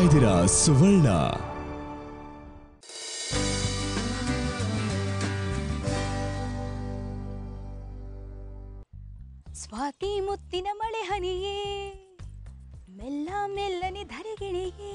ಇದ್ದೀರಾ ಸುವರ್ಣ ಸ್ವಾತಿ ಮುತ್ತಿನ ಮಳೆ ಹನಿಯೇ ಮೆಲ್ಲ ಮೆಲ್ಲನೆ ಧರೆಗಿಳಿಯೇ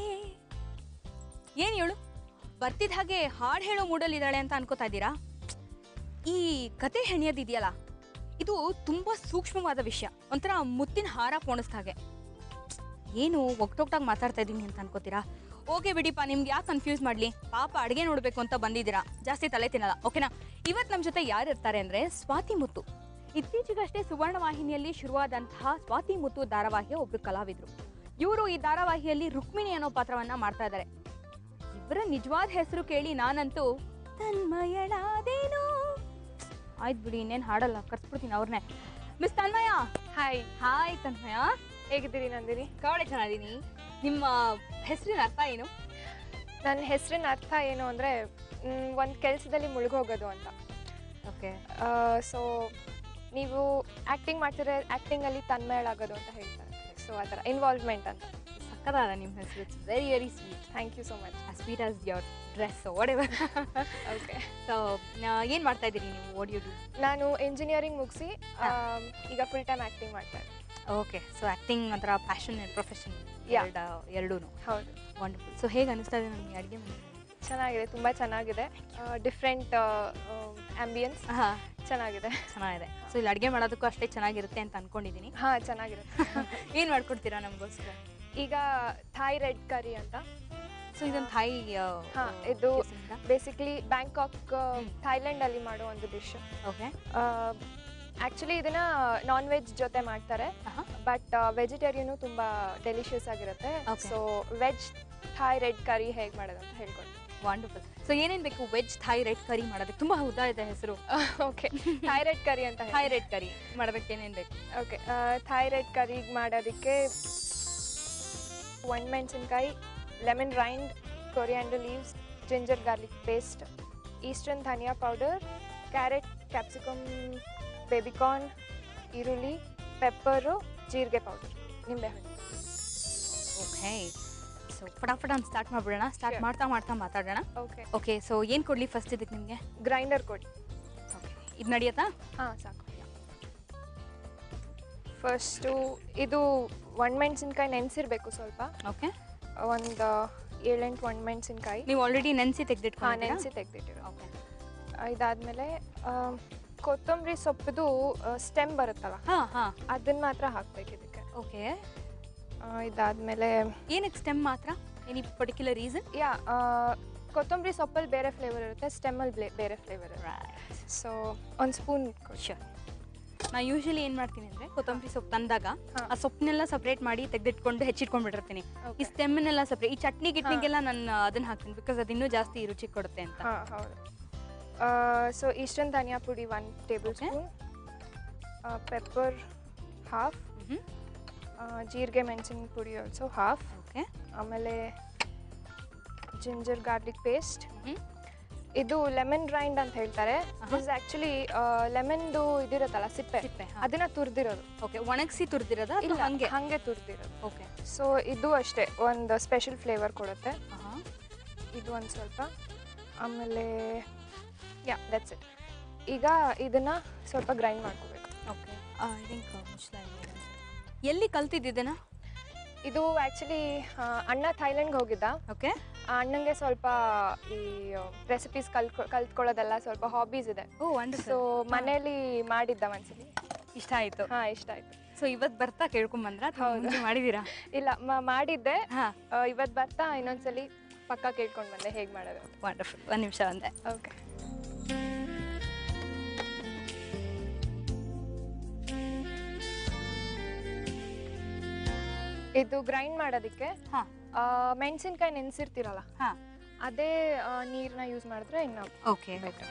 ಏನ್ ಹೇಳು ಬರ್ತಿದ್ದ ಹಾಗೆ ಹಾಡು ಹೇಳೋ ಮೂಡಲ್ಲಿದ್ದಾಳೆ ಅಂತ ಅನ್ಕೋತಾ ಇದ್ದೀರಾ ಈ ಕತೆ ಹೆಣೆಯೋದಿದೆಯಲ್ಲ ಇದು ತುಂಬಾ ಸೂಕ್ಷ್ಮವಾದ ವಿಷಯ ಒಂಥರ ಮುತ್ತಿನ ಹಾರ ಪೋಣಿಸ್ದ ಹಾಗೆ ಏನು ಒಗ್ಟೊಗ್ಟಾಗಿ ಮಾತಾಡ್ತಾ ಇದ್ದೀನಿ ಅಂತ ಅನ್ಕೋತೀರಾ ಓಕೆ ಬಿಡಿಪ್ಪ ನಿಮ್ಗೆ ಯಾಕೆ ಕನ್ಫ್ಯೂಸ್ ಮಾಡಲಿ ಪಾಪ ಅಡುಗೆ ನೋಡಬೇಕು ಅಂತ ಬಂದಿದ್ದೀರಾ ಜಾಸ್ತಿ ತಲೆ ತಿನ್ನಲ್ಲ ಓಕೆನಾ ಇವತ್ತು ನಮ್ಮ ಜೊತೆ ಯಾರು ಇರ್ತಾರೆ ಅಂದರೆ ಸ್ವಾತಿ ಮುತ್ತು ಇತ್ತೀಚೆಗಷ್ಟೇ ಸುವರ್ಣ ವಾಹಿನಿಯಲ್ಲಿ ಶುರುವಾದಂತಹ ಸ್ವಾತಿ ಮುತ್ತು ಧಾರಾವಾಹಿಯ ಒಬ್ರು ಕಲಾವಿದರು ಇವರು ಈ ಧಾರಾವಾಹಿಯಲ್ಲಿ ರುಕ್ಮಿಣಿ ಅನ್ನೋ ಪಾತ್ರವನ್ನ ಮಾಡ್ತಾ ಇದ್ದಾರೆ ಇವರ ನಿಜವಾದ ಹೆಸರು ಕೇಳಿ ನಾನಂತೂ ತನ್ಮಯಳಾದೇನೋ ಆಯ್ತು ಬಿಡಿ ಇನ್ನೇನು ಹಾಡಲ್ಲ ಕರ್ಸ್ಬಿಡ್ತೀನಿ ಅವ್ರನ್ನೇ miss Tanmaya hi hi Tanmaya ಹೇಗಿದ್ದೀರಿ ನಂದಿನಿ ಕವಡೆ ಚೆನ್ನಾಗಿದ್ದೀನಿ ನಿಮ್ಮ ಹೆಸರಿನ ಅರ್ಥ ಏನು ನನ್ನ ಹೆಸರಿನ ಅರ್ಥ ಏನು ಅಂದರೆ ಒಂದು ಕೆಲಸದಲ್ಲಿ ಮುಳುಗೋಗೋದು ಅಂತ ಓಕೆ ಸೊ ನೀವು ಆ್ಯಕ್ಟಿಂಗ್ ಮಾಡ್ತಿರೋ ಆ್ಯಕ್ಟಿಂಗಲ್ಲಿ ತನ್ಮಯಳಾಗೋದು ಅಂತ ಹೇಳ್ತಾರೆ ಸೊ ಆ ಥರ ಇನ್ವಾಲ್ವ್ಮೆಂಟ್ ಅಂತ ಸಕ್ಕದಾದ ನಿಮ್ಮ ಹೆಸರು it's very very sweet thank you so much as sweet as your dress whatever okay so ಏನು ಮಾಡ್ತಾ ಇದ್ದೀರಿ ನೀವು ವಾಟ್ ಯು ಡೂ ನಾನು ಇಂಜಿನಿಯರಿಂಗ್ ಮುಗಿಸಿ ಈಗ ಫುಲ್ ಟೈಮ್ ಆ್ಯಕ್ಟಿಂಗ್ ಮಾಡ್ತಾ ಇದ್ದೀನಿ ಓಕೆ ಸೊ ಆ್ಯಕ್ಟಿಂಗ್ ಒಂಥರ ಪ್ಯಾಷನ್ ಆ್ಯಂಡ್ ಪ್ರೊಫೆಷನ್ Yeah. ಎರಡೂ ಹೌದು ವಂಡರ್ಫುಲ್ ಸೊ ಹೇಗೆ ಅನಿಸ್ತಾ ಇದೆ ನನಗೆ ಅಡುಗೆ ಮನೆ ಚೆನ್ನಾಗಿದೆ ತುಂಬ ಚೆನ್ನಾಗಿದೆ ಡಿಫ್ರೆಂಟ್ ಆ್ಯಂಬಿಯನ್ಸ್ ಹಾಂ ಚೆನ್ನಾಗಿದೆ ಚೆನ್ನಾಗಿದೆ ಸೊ ಇಲ್ಲಿ ಅಡುಗೆ ಮಾಡೋದಕ್ಕೂ ಅಷ್ಟೇ ಚೆನ್ನಾಗಿರುತ್ತೆ ಅಂತ ಅನ್ಕೊಂಡಿದ್ದೀನಿ ಹಾಂ ಚೆನ್ನಾಗಿರುತ್ತೆ ಏನು ಮಾಡ್ಕೊಡ್ತೀರಾ ನಮಗೋಸ್ಕರ ಈಗ ಥಾಯ್ ರೆಡ್ ಕರಿ ಅಂತ ಸೊ ಇದೊಂದು ಥಾಯ್ ಹಾ, ಇದು ಬೇಸಿಕ್ಲಿ ಬ್ಯಾಂಕಾಕ್ ಥೈಲ್ಯಾಂಡ್ ಅಲ್ಲಿ ಮಾಡೋ ಒಂದು ಡಿಶ್ ಓಕೆ ಆಕ್ಚುಲಿ ಇದನ್ನ ನಾನ್ ವೆಜ್ ಜೊತೆ ಮಾಡ್ತಾರೆ ಆಹಾ. ಬಟ್ ವೆಜಿಟೇರಿಯನು ತುಂಬಾ ಡೆಲಿಷಿಯಸ್ ಆಗಿರುತ್ತೆ Okay. So veg Thai red curry ಹೇಗೆ ಮಾಡೋದು ಅಂತ ಹೇಳ್ಕೊಡ್ತೀನಿ ವಂಡರ್ಫುಲ್ ಸೊ ಏನೇನು ಬೇಕು ವೆಜ್ ಥಾಯ್ ರೆಡ್ ಕರಿ ಮಾಡೋದಕ್ಕೆ ತುಂಬ ಉದ್ದ ಇದೆ ಹೆಸರು ಓಕೆ ಥಾಯ್ ರೆಡ್ ಕರಿ ಅಂತ ಥಾಯ್ ರೆಡ್ ಕರಿ ಮಾಡೋದಕ್ಕೆ ಏನೇನು ಬೇಕು ಓಕೆ ಥಾಯ್ ರೆಡ್ ಕರಿಗೆ ಮಾಡೋದಕ್ಕೆ ಒಣಮೆಣಸಿನ್ಕಾಯಿ lemon rind coriander leaves ginger garlic paste Eastern ಧನಿಯಾ ಪೌಡರ್ ಕ್ಯಾರೆಟ್ ಕ್ಯಾಪ್ಸಿಕಮ್ ಬೇಬಿಕಾರ್ನ್ ಈರುಳ್ಳಿ ಪೆಪ್ಪರು ಜೀರಿಗೆ ಪೌಡರ್ ನಿಂಬೆಹಣ್ಣು ಓಕೆ ಸೊ ಫಟಾಫಟ ಅಂತ ಸ್ಟಾರ್ಟ್ ಮಾಡ್ಬಿಡೋಣ ಸ್ಟಾರ್ಟ್ Sure. ಮಾಡ್ತಾ ಮಾಡ್ತಾ ಮಾತಾಡೋಣ ಓಕೆ ಓಕೆ ಸೊ ಏನು ಕೊಡಲಿ ಫಸ್ಟ್ ಇದಕ್ಕೆ ನಿಮಗೆ ಗ್ರೈಂಡರ್ ಕೊಡಿ ಓಕೆ ಇದು ನಡೆಯುತ್ತಾ ಹಾಂ ಸಾಕು ಫಸ್ಟು ಇದು ಒಣಮೆಣಸಿನ್ಕಾಯಿ ನೆನೆಸಿರ್ಬೇಕು ಸ್ವಲ್ಪ ಓಕೆ ಒಂದು ಏಳೆಂಟು ಒಣಮೆಣಸಿನ್ಕಾಯಿ ನೀವು ಆಲ್ರೆಡಿ ನೆನೆಸಿ ಹಾಂ ತೆಗೆದಿಟ್ಕೊಂಡು ನೆನೆಸಿ ತೆಗ್ದಿಟ್ಟಿರೋ ಓಕೆ ಇದಾದ್ಮೇಲೆ ಆ, ಕೊತ್ತಂಬರಿ ಸೊಪ್ಪದು ಸ್ಟೆಮ್ ಬರುತ್ತಲ್ಲ ಹಾಂ ಹಾಂ ಅದನ್ನ ಮಾತ್ರ ಹಾಕ್ಬೇಕು ಇದಕ್ಕೆ ಓಕೆ ಆ, ಇದಾದ್ಮೇಲೆ ಏನಕ್ಕೆ ಸ್ಟೆಮ್ ಮಾತ್ರ ಎನಿ ಪರ್ಟಿಕ್ಯುಲರ್ ರೀಸನ್ ಯಾ ಕೊತ್ತಂಬರಿ ಸೊಪ್ಪಲ್ಲಿ ಬೇರೆ ಫ್ಲೇವರ್ ಇರುತ್ತೆ ಸ್ಟೆಮ್ಮಲ್ಲಿ ಬೇರೆ ಫ್ಲೇವರ್ ಇರುತ್ತೆ ಸೊ ಒಂದು ಸ್ಪೂನ್ ಶೋರ್ ನಾ ಯೂಶಲಿ ಏನು ಮಾಡ್ತೀನಿ ಅಂದರೆ ಕೊತ್ತಂಬರಿ ಸೊಪ್ಪು ತಂದಾಗ ಹಾ. ಆ ಸೊಪ್ಪನ್ನೆಲ್ಲ ಸಪ್ರೇಟ್ ಮಾಡಿ ತೆಗೆದಿಟ್ಕೊಂಡು ಹೆಚ್ಚಿಟ್ಕೊಂಡ್ಬಿಟ್ಟಿರ್ತೀನಿ ಈ ಸ್ಟೆಮ್ನೆಲ್ಲ ಸಪ್ರೇಟ್ ಈ ಚಟ್ನಿ ಗಿಟ್ನಿಗೆಲ್ಲ ನಾನು ಅದನ್ನ ಹಾಕ್ತೀನಿ ಬಿಕಾಸ್ ಅದು ಇನ್ನೂ ಜಾಸ್ತಿ ರುಚಿ ಕೊಡುತ್ತೆ ಅಂತ ಹಾಂ ಹೌದು ಸೊ ಈಸ್ಟರ್ನ್ ಧನಿಯಾ ಪುಡಿ one table Okay. Spoon pepper half ಮ್ಹೂ. ಜೀರಿಗೆ ಮೆಣಸಿನ ಪುಡಿ ಆಲ್ಸೋ ಹಾಫ್ ಓಕೆ ಆಮೇಲೆ ಜಿಂಜರ್ ಗಾರ್ಲಿಕ್ ಪೇಸ್ಟ್ ಮ್ಹೂ. ಇದು ಲೆಮನ್ ರೈಂಡ್ ಅಂತ ಹೇಳ್ತಾರೆ ಆಹಾ. ದಿಸ್ ಆಕ್ಚುಲಿ ಲೆಮನ್ದು ಇದಿರುತ್ತಲ್ಲ ಸಿಪ್ಪೆ ಸಿಪ್ಪೆ ಅದನ್ನ ತುರ್ದಿರೋದು ಓಕೆ ಒಣಗಿಸಿ ತುರಿದಿರೋದಾ ಇಲ್ಲ ಇಲ್ಲ ಹಂಗೆ ಹಂಗೆ ತುರ್ದಿರೋದು ಓಕೆ ಸೊ ಇದು ಅಷ್ಟೇ ಒಂದು ಸ್ಪೆಷಲ್ ಫ್ಲೇವರ್ ಕೊಡುತ್ತೆ ಇದು ಒಂದು ಸ್ವಲ್ಪ ಆಮೇಲೆ ಯಾ ದಟ್ಸ್ ಇಟ್ ಈಗ ಇದನ್ನ ಸ್ವಲ್ಪ ಗ್ರೈಂಡ್ ಮಾಡ್ಕೋಬೇಕು ಓಕೆ ಐ ಥಿಂಕ್ ಮುಚ್ಚಲ ಎಲ್ಲಿ ಕಲ್ತಿದ್ದಿದ್ದನ ಇದು ಆ್ಯಕ್ಚುಲಿ ಅಣ್ಣ ಥೈಲ್ಯಾಂಡ್ಗೆ ಹೋಗಿದ್ದ ಓಕೆ ಆ ಅಣ್ಣಂಗೆ ಸ್ವಲ್ಪ ಈ ರೆಸಿಪೀಸ್ ಕಲ್ತ್ಕೊ ಕಲ್ತ್ಕೊಳ್ಳೋದೆಲ್ಲ ಸ್ವಲ್ಪ ಹಾಬೀಸ್ ಇದೆ ಓ ಸೊ ವಂಡರ್ಫುಲ್ ಮನೇಲಿ ಮಾಡಿದ್ದ ಒಂದ್ಸಲಿ ಇಷ್ಟ ಆಯಿತು ಹಾಂ ಇಷ್ಟ ಆಯ್ತು ಸೊ ಇವತ್ತು ಬರ್ತಾ ಕೇಳ್ಕೊಂಬಂದ್ರ ಹೌದು. ಹೌದು ಮಾಡಿದ್ದೀರಾ ಇಲ್ಲ ಮ- ಮಾಡಿದ್ದೆ ಹಾಂ ಇವತ್ತು ಬರ್ತಾ ಇನ್ನೊಂದ್ಸಲಿ ಪಕ್ಕ ಕೇಳ್ಕೊಂಡು ಬಂದೆ ಹೇಗೆ ಮಾಡೋದು ಅಂತ ವಂಡರ್ಫುಲ್ ಒಂದು ನಿಮಿಷ ಅಂದೆ ಓಕೆ ಇದು ಗ್ರೈಂಡ್ ಮಾಡೋದಕ್ಕೆ ಹಾಂ ಮೆಣಸಿನ್ಕಾಯಿ ನೆನೆಸಿರ್ತೀರಲ್ಲ ಹಾಂ ಅದೇ ನೀರನ್ನ ಯೂಸ್ ಮಾಡಿದ್ರೆ ಇನ್ನು ಓಕೆ ಬೆಟರ್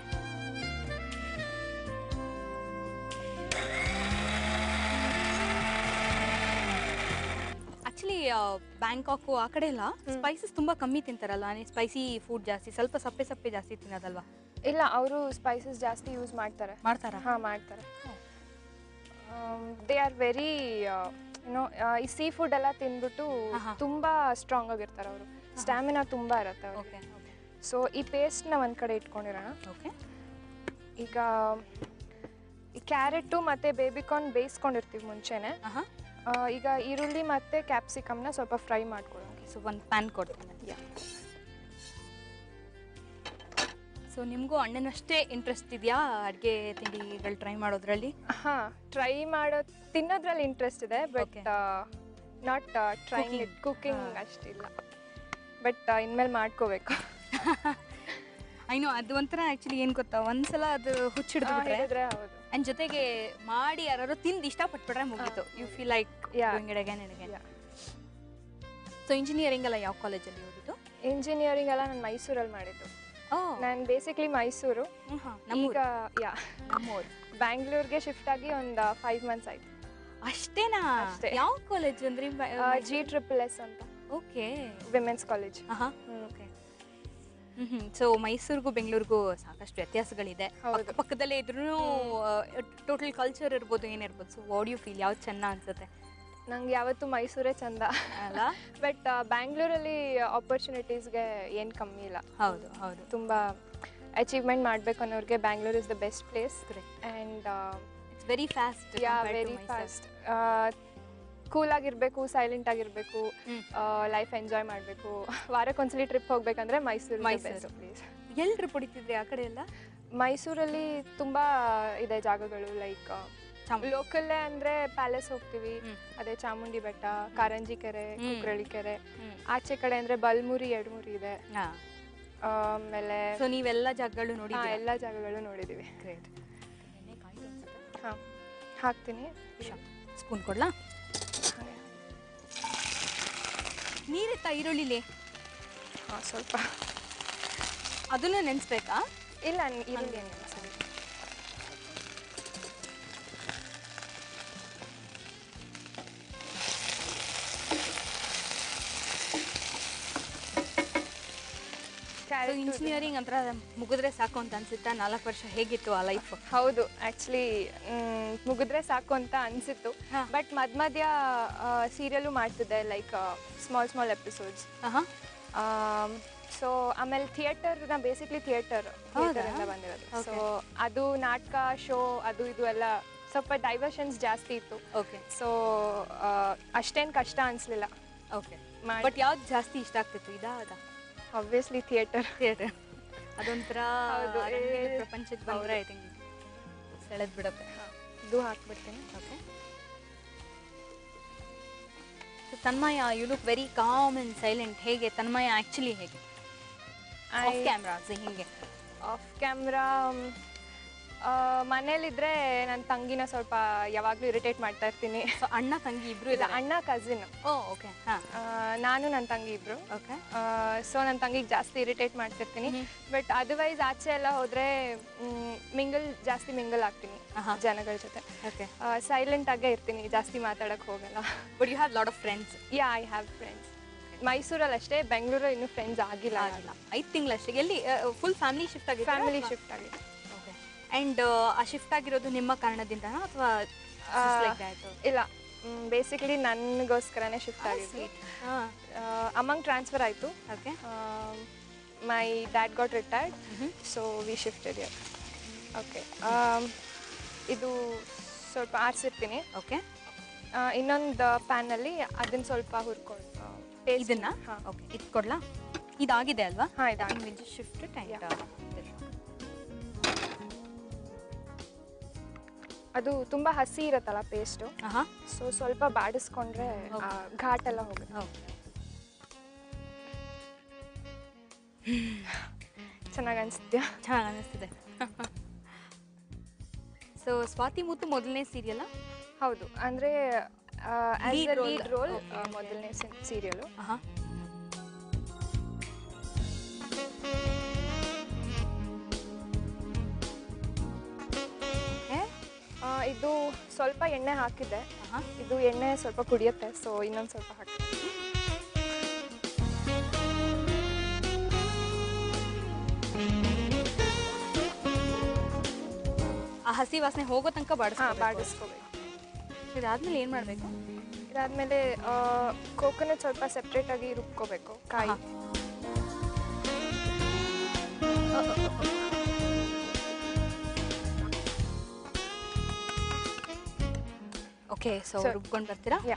ಆಕ್ಚುಲಿ ಬ್ಯಾಂಕಾಕು ಆ ಕಡೆ ಎಲ್ಲ ಸ್ಪೈಸಸ್ ತುಂಬಾ ಕಮ್ಮಿ ತಿಂತಾರಲ್ಲ ಸ್ಪೈಸಿ ಫುಡ್ ಜಾಸ್ತಿ ಸ್ವಲ್ಪ ಸಪ್ಪೆ ಸಪ್ಪೆ ಜಾಸ್ತಿ ತಿನ್ನೋದಲ್ವಾ ಇಲ್ಲ ಅವರು ಸ್ಪೈಸಸ್ ಜಾಸ್ತಿ ಯೂಸ್ ಮಾಡ್ತಾರೆ ಮಾಡ್ತಾರಾ ಹಾಂ ಮಾಡ್ತಾರೆ ದೇ ಆರ್ ವೆರಿ ಏನೋ ಈ ಸೀ ಫುಡ್ ಎಲ್ಲ ತಿಂದ್ಬಿಟ್ಟು ಆಹಾ. ತುಂಬಾ ಸ್ಟ್ರಾಂಗ್ ಆಗಿರ್ತಾರೆ ಅವರು ಸ್ಟ್ಯಾಮಿನಾ ತುಂಬಾ ಇರುತ್ತೆ ಅವ್ರಿಗೆ ಓಕೆ ಓಕೆ ಸೊ ಈ ಪೇಸ್ಟ್ನ ಒಂದು ಕಡೆ ಇಟ್ಕೊಂಡಿರೋಣ ಓಕೆ ಈಗ ಈ ಕ್ಯಾರೆಟು ಮತ್ತು ಬೇಬಿಕಾರ್ನ್ ಬೇಯಿಸ್ಕೊಂಡಿರ್ತೀವಿ ಮುಂಚೆನೆ ಆಹಾ ಆ, ಈಗ ಈರುಳ್ಳಿ ಮತ್ತು ಕ್ಯಾಪ್ಸಿಕಮ್ನ ಸ್ವಲ್ಪ ಫ್ರೈ ಮಾಡ್ಕೊಳ್ಳೋಣ ಸೊ ಒಂದು ಪ್ಯಾನ್ ಕೊಡ್ತೀನಿ ಯಾ ಸೊ ನಿಮಗೂ ಅಣ್ಣನಷ್ಟೇ ಇಂಟ್ರೆಸ್ಟ್ ಇದೆಯಾ ಅಡುಗೆ ತಿಂಡಿಗಳು ಟ್ರೈ ಮಾಡೋದ್ರಲ್ಲಿ ಹಾಂ ಟ್ರೈ ಮಾಡೋ ತಿನ್ನೋದ್ರಲ್ಲಿ ಇಂಟ್ರೆಸ್ಟ್ ಇದೆ but Okay. Not trying Cooking. It cooking ಹಾ. ಅಷ್ಟಿಲ್ಲ ಬಟ್ ಇನ್ಮೇಲೆ ಮಾಡ್ಕೋಬೇಕು ಐನೋ ಅದು ಒಂಥರ ಆ್ಯಕ್ಚುಲಿ ಏನು ಗೊತ್ತಾ ಒಂದ್ಸಲ ಅದು ಹುಚ್ಚಿಡಿದ್ಬಿಟ್ರೆ ಹೇಳಿದ್ರೆ ಹೌದು ಆ್ಯಂಡ್ ಜೊತೆಗೆ ಮಾಡಿ ಯಾರು ತಿಂದು ಇಷ್ಟಪಟ್ಬಿಟ್ರೆ ಮುಗೀತು you feel like Yeah. Again and again Yeah. So engineering ಎಲ್ಲ ಯಾವ ಕಾಲೇಜಲ್ಲಿ ಓದಿದ್ದು ಇಂಜಿನಿಯರಿಂಗ್ ಎಲ್ಲ ನಾನು ಮೈಸೂರಲ್ಲಿ ಮಾಡಿದ್ದು ಓ ನಾನು ಬೇಸಿಕ್ಲಿ ಮೈಸೂರು ಹಾಂ ಈಗ ನಮ್ಮೂರು ಯಾ ನಮ್ಮೂರು ಬ್ಯಾಂಗ್ಳೂರ್ಗೆ ಶಿಫ್ಟ್ ಆಗಿ ಒಂದು ಫೈವ್ ಮಂತ್ಸ್ ಆಯ್ತು ಅಷ್ಟೇನಾ ಅಷ್ಟೇ. ಯಾವ ಕಾಲೇಜ್ ಅಂದ್ರೆ ಜಿ ಟ್ರಿಪಲ್ ಎಸ್ ಅಂತ ಓಕೆ ವಿಮೆನ್ಸ್ ಕಾಲೇಜ್ ಆಹಾ ಓಕೆ ಹ್ಮ್ ಸೊ ಮೈಸೂರಿಗೂ ಬೆಂಗಳೂರಿಗೂ ಸಾಕಷ್ಟು ವ್ಯತ್ಯಾಸಗಳಿದೆ ಹೌದು. ಪಕ್ಕ ಪಕ್ಕದಲ್ಲೇ ಇದ್ರೂ ಟೋಟಲ್ ಕಲ್ಚರ್ ಇರ್ಬೋದು ಏನಿರ್ಬೋದು ಸೊ ವಾಡ್ ಯು ಫೀಲ್ ಯಾವ್ದು ಚೆನ್ನ ಅನ್ಸುತ್ತೆ ನಂಗೆ ಯಾವತ್ತೂ ಮೈಸೂರೇ ಚಂದ ಅಲ್ಲ ಬಟ್ ಬ್ಯಾಂಗ್ಳೂರಲ್ಲಿ ಆಪರ್ಚುನಿಟೀಸ್ಗೆ ಏನು ಕಮ್ಮಿ ಇಲ್ಲ ಹೌದು ಹೌದು ತುಂಬ ಅಚೀವ್ಮೆಂಟ್ ಮಾಡಬೇಕು ಅನ್ನೋರಿಗೆ Bangalore is the best place and it's very fast yeah very fast cool ಆಗಿರಬೇಕು ಸೈಲೆಂಟ್ ಆಗಿರಬೇಕು ಹ್ಮ್. ಲೈಫ್ ಎಂಜಾಯ್ ಮಾಡಬೇಕು ವಾರಕ್ಕೊಂದ್ಸಲಿ ಟ್ರಿಪ್ ಹೋಗ್ಬೇಕಂದ್ರೆ ಮೈಸೂರು ಮೈಸೂರು. ಬೆಸ್ಟ್ ಪ್ಲೇಸ್ ಎಲ್ರು ಪಡಿತಿದ್ರಿ ಆ ಕಡೆ ಎಲ್ಲ ಮೈಸೂರಲ್ಲಿ ತುಂಬ ಇದೆ ಜಾಗಗಳು ಲೈಕ್ ಚಾಮುಂಡಿ. ಲೋಕಲ್ಲೇ ಅಂದರೆ ಪ್ಯಾಲೇಸ್ ಹೋಗ್ತೀವಿ ಹ್ಮ್. ಅದೇ ಚಾಮುಂಡಿ ಬೆಟ್ಟ ಕಾರಂಜಿ ಕೆರೆ ಹ್ಮ್. ಕುಕ್ರಳ್ಳಿ ಕೆರೆ ಹ್ಮ್. ಆಚೆ ಕಡೆ ಅಂದರೆ ಬಲ್ಮುರಿ ಎಡಮುರಿ ಇದೆ ಹಾ ಆಮೇಲೆ ಸೊ ನೀವೆಲ್ಲ ಜಾಗಗಳು ನೋಡಿ ಹಾ, ಎಲ್ಲ ಜಾಗಗಳು ನೋಡಿದ್ದೀವಿ ಗ್ರೇಟ್ ಹಾಂ ಹಾಕ್ತೀನಿ ಸ್ಪೂನ್ ಕೊಡ್ಲಾ ಹಾಗೆ. ನೀರಿತ್ತ ಈರುಳ್ಳಿಲಿ ಹಾಂ ಸ್ವಲ್ಪ ಅದನ್ನು ನೆನೆಸ್ಬೇಕಾ ಇಲ್ಲ ನ್- ಈರುಳ್ಳಿ ಏನಿಲ್ಲ ಸರಿ ಸೊ Carrot ಇದೆ. ಇಂಜಿನಿಯರಿಂಗ್ ಅಂತ ಮುಗಿದ್ರೆ ಸಾಕು ಅಂತ ಅನ್ಸುತ್ತಾ ನಾಲ್ಕು ವರ್ಷ ಹೇಗಿತ್ತು ಆ ಲೈಫ್ ಹೌದು ಆ್ಯಕ್ಚುಲಿ ಮುಗಿದ್ರೆ ಸಾಕು ಅಂತ ಅನಿಸಿತ್ತು ಹಾ. ಬಟ್ ಮಧ್ಯ ಮಧ್ಯ ಸೀರಿಯಲು ಮಾಡ್ತಿದ್ದೆ ಲೈಕ್ ಸ್ಮಾಲ್ ಸ್ಮಾಲ್ ಎಪಿಸೋಡ್ಸ್ ಆಹಾ ಸೊ ಆಮೇಲೆ ಥಿಯೇಟರ್ನ ಬೇಸಿಕ್ಲಿ ಥಿಯೇಟರ್ ಹೌದಾ? ಥಿಯೇಟರಿಂದ ಬಂದಿರೋದು ಸೊ Okay. ಅದು ನಾಟಕ ಶೋ ಅದು ಇದು ಎಲ್ಲ ಸ್ವಲ್ಪ ಡೈವರ್ಷನ್ಸ್ ಜಾಸ್ತಿ ಇತ್ತು ಓಕೆ ಸೊ ಅಷ್ಟೇನು ಕಷ್ಟ ಅನಿಸ್ಲಿಲ್ಲ ಓಕೆ ಮಾಡಿ ಬಟ್ ಯಾವ್ದು ಜಾಸ್ತಿ ಇಷ್ಟ ಆಗ್ತಿತ್ತು ಇದಾ ಅದ ಆಬ್ವಿಯಸ್ಲಿ ಥಿಯೇಟರ್ ಥಿಯೇಟರ್ ಅದೊಂಥರ ಹೌದು, ಅರಣ್ಯದ ಏ- ಪ್ರಪಂಚಕ್ಕೆ ಬಂದ್ರೆ ಐ ಥಿಂಕ್ ಸೆಳೆದ್ ಬಿಡುತ್ತೆ ಇದು ಹಾಕ್ಬಿಡ್ತೀನಿ okay so Tanmaya you look very calm and silent ಹೇಗೆ ತನ್ಮಯ ಆ್ಯಕ್ಚುಲಿ ಹೇಗೆ ಆಫ್ ಕ್ಯಾಮ್ರಾಸ್ ಹಿಂಗೆ ಆಫ್ ಕ್ಯಾಮ್ರಾ ಮನೇಲಿದ್ರೆ ನನ್ನ ತಂಗಿನ ಸ್ವಲ್ಪ ಯಾವಾಗಲೂ ಇರಿಟೇಟ್ ಮಾಡ್ತಾ ಇರ್ತೀನಿ ಸೊ ಅಣ್ಣ ತಂಗಿ ಇಬ್ರು ಇಲ್ಲ ಇಲ್ಲ ಅಣ್ಣ ಕಸಿನ್ ಓ ಓಕೆ ಹಾಂ ನಾನು ನನ್ನ ತಂಗಿ ಇಬ್ರು ಓಕೆ ಸೊ ನನ್ನ ತಂಗಿಗೆ ಜಾಸ್ತಿ ಇರಿಟೇಟ್ ಮಾಡ್ತಿರ್ತೀನಿ ಹ್ಮ್. ಬಟ್ ಅದರ್ವೈಸ್ ಆಚೆ ಎಲ್ಲ ಹೋದರೆ ಮಿಂಗಲ್ ಜಾಸ್ತಿ ಮಿಂಗಲ್ ಆಗ್ತೀನಿ ಆಹಾ. ಜನಗಳ ಜೊತೆ ಓಕೆ ಸೈಲೆಂಟ್ ಆಗೇ ಇರ್ತೀನಿ ಜಾಸ್ತಿ ಮಾತಾಡಕ್ಕೆ ಹೋಗಲ್ಲ but you have lot of friends yeah I have friends ಮೈಸೂರಲ್ಲಿ ಅಷ್ಟೇ ಬೆಂಗಳೂರು ಇನ್ನೂ ಫ್ರೆಂಡ್ಸ್ ಆಗಿಲ್ಲ ಆಗಿಲ್ಲ ಐದು ತಿಂಗಳಷ್ಟೇ ಎಲ್ಲಿ ಫುಲ್ ಫ್ಯಾಮಿಲಿ ಶಿಫ್ಟ್ ಆಗಿದೆ ಫ್ಯಾಮಿಲಿ ಶಿಫ್ಟ್ ಆಗಿದೆ ಓಕೆ ಆ್ಯಂಡ್ ಆ ಶಿಫ್ಟ್ ಆಗಿರೋದು ನಿಮ್ಮ ಕಾರಣದಿಂದನಾ ಅಥವಾ ಆ, ಆಯಿತು ಇಲ್ಲ ಬೇಸಿಕಲಿ ನನಗೋಸ್ಕರನೇ ಶಿಫ್ಟ್ ಆಗಿದ್ದು ಹಾಂ ಅಮ್ಮಂಗೆ ಟ್ರಾನ್ಸ್ಫರ್ ಆಯಿತು okay my dad got retired ಮ್ಹೂ. So we shifted year okay ಇದು ಸ್ವಲ್ಪ ಆರಿಸಿರ್ತೀನಿ ಓಕೆ ಇನ್ನೊಂದು ಪ್ಯಾನಲ್ಲಿ ಅದನ್ನ ಸ್ವಲ್ಪ ಹುರ್ಕೊಂಡು ಇದನ್ನ ಹಾಂ ಓಕೆ ಇದು ಕೊಡ್ಲಾ ಇದಾಗಿದೆ ಅಲ್ವಾ ಹಾಂ ಇದಾಗಿದೆ ವಿಲ್ ಶಿಫ್ಟ್ Yeah. ಟೈಟ್ ಅದು ತುಂಬ ಹಸಿ ಇರುತ್ತಲ್ಲ ಪೇಸ್ಟು ಆಹಾ ಸೊ ಸ್ವಲ್ಪ ಬಾಡಿಸ್ಕೊಂಡ್ರೆ ಆ ಘಾಟ್ ಎಲ್ಲ ಹೋಗುತ್ತೆ ಓಕೆ ಚೆನ್ನಾಗಿ ಅನಿಸ್ತೀಯಾ ಚೆನ್ನಾಗಿ ಅನ್ನಿಸ್ತಿದೆ ಸೊ ಸ್ವಾತಿ ಮುತ್ತು ಮೊದಲನೇ ಸೀರಿಯಲ್ಲ ಹೌದು ಅಂದರೆ as Lead a role. Lead role Okay, okay. ಮೊದಲನೇ ಸೀರಿಯಲು ಆಹಾ ಓಕೆ ಇದು ಸ್ವಲ್ಪ ಎಣ್ಣೆ ಹಾಕಿದ್ದೆ ಆಹಾ ಇದು ಎಣ್ಣೆ ಸ್ವಲ್ಪ ಕುಡಿಯುತ್ತೆ ಸೊ ಇನ್ನೊಂದು ಸ್ವಲ್ಪ ಹಾಕಿ ಆ ಹಸಿ ವಾಸನೆ ಹೋಗೋ ತನಕ ಹಾಂ ಬಾಡಿಸ್ಬೇಕು ಬಾಡಿಸ್ಕೋಬೇಕು ಇದಾದ್ಮೇಲೆ ಏನು ಮಾಡಬೇಕು ಇದಾದ್ಮೇಲೆ ಕೋಕೋನಟ್ ಸ್ವಲ್ಪ ಸೆಪ್ರೇಟ್ ಆಗಿ ರುಬ್ಕೋಬೇಕು ಕಾಯಿ ಆಹಾ. ಓಕೆ ಸೊ So- ರುಬ್ಕೊಂಡು ಬರ್ತೀರಾ ಯಾ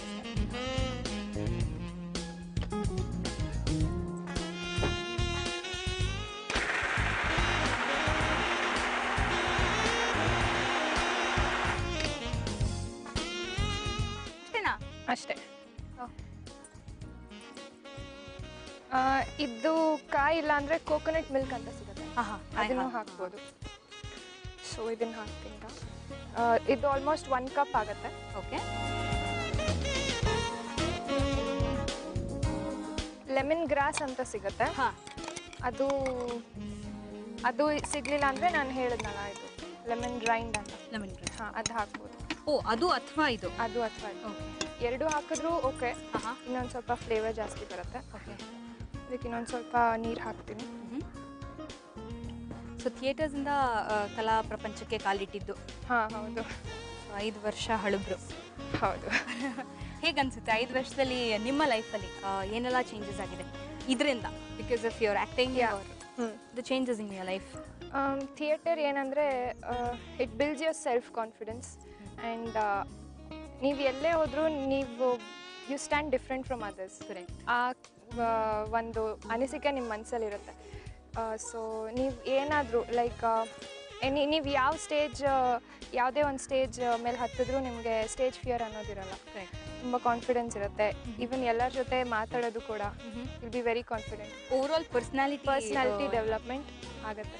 ಅಷ್ಟೇನಾ ಅಷ್ಟೇ ಆ, ಇದು ಕಾಯಿ ಇಲ್ಲ ಅಂದ್ರೆ ಕೋಕೋನಟ್ ಮಿಲ್ಕ್ ಅಂತ ಸಿಗುತ್ತೆ ಆಹಾ ಅದನ್ನು ಹಾಕ್ಬೋದು ಸೊ ಇದನ್ನ ಹಾಕ್ತೀನಿ ಈಗ. ಆ, ಇದು ಆಲ್ಮೋಸ್ಟ್ ಒನ್ ಕಪ್ ಆಗುತ್ತೆ ಓಕೆ ಲೆಮನ್ ಗ್ರಾಸ್ ಅಂತ ಸಿಗುತ್ತೆ ಹಾ ಅದು ಅದು ಸಿಗ್ಲಿಲ್ಲ ಅಂದ್ರೆ ನಾನು ಹೇಳಿದ್ನಲ್ಲ ಇದು ಲೆಮನ್ ಗ್ರೈಂಡ್ ಅಂತ ಲೆಮನ್ ಗ್ರಾಸ್ ಹಾಂ ಅದು ಹಾಕ್ಬೋದು ಓ ಅದು ಅಥವಾ ಇದು ಅದು ಅಥವಾ ಇದು. ಓಕೆ ಎರಡು ಹಾಕಿದ್ರು ಓಕೆ ಆಹಾ ಇನ್ನೊಂದು ಸ್ವಲ್ಪ ಫ್ಲೇವರ್ ಜಾಸ್ತಿ ಬರುತ್ತೆ ಓಕೆ ಅದಕ್ಕೆ ಇನ್ನೊಂದು ಸ್ವಲ್ಪ ನೀರು ಹಾಕ್ತೀನಿ ಸೊ ಥಿಯೇಟರ್ಸಿಂದ ಕಲಾ ಪ್ರಪಂಚಕ್ಕೆ ಕಾಲಿಟ್ಟಿದ್ದು ಹಾಂ ಹೌದು So, ಐದು ವರ್ಷ ಹಳಬ್ರು ಹೌದು ಹೇಗನ್ಸುತ್ತೆ ಐದು ವರ್ಷದಲ್ಲಿ ನಿಮ್ಮ ಲೈಫಲ್ಲಿ ಏನೆಲ್ಲ ಚೇಂಜಸ್ ಆಗಿದೆ ಇದರಿಂದ because of your acting Yeah. ಹ್ಞೂ the changes in your life theatre ಏನಂದರೆ it builds your self confidence and ನೀವು ಎಲ್ಲೇ ಹೋದರೂ ನೀವು you stand different from others correct ಆ ಆ, ಒಂದು ಅನಿಸಿಕೆ ನಿಮ್ಮ ಮನಸ್ಸಲ್ಲಿರುತ್ತೆ ಸೊ ನೀವು ಏನಾದರೂ ಲೈಕ್ ಎನಿ ನೀವು ಯಾವ ಸ್ಟೇಜ್ ಯಾವುದೇ ಒಂದು ಸ್ಟೇಜ್ ಮೇಲೆ ಹತ್ತಿದ್ರೂ ನಿಮಗೆ ಸ್ಟೇಜ್ ಫಿಯರ್ ಅನ್ನೋದಿರಲ್ಲ ಕರೆಕ್ಟ್ ತುಂಬ ಕಾನ್ಫಿಡೆನ್ಸ್ ಇರುತ್ತೆ ಈವನ್ ಎಲ್ಲರ ಜೊತೆ ಮಾತಾಡೋದು ಕೂಡ will be very confident overall personality personality development ಆಗುತ್ತೆ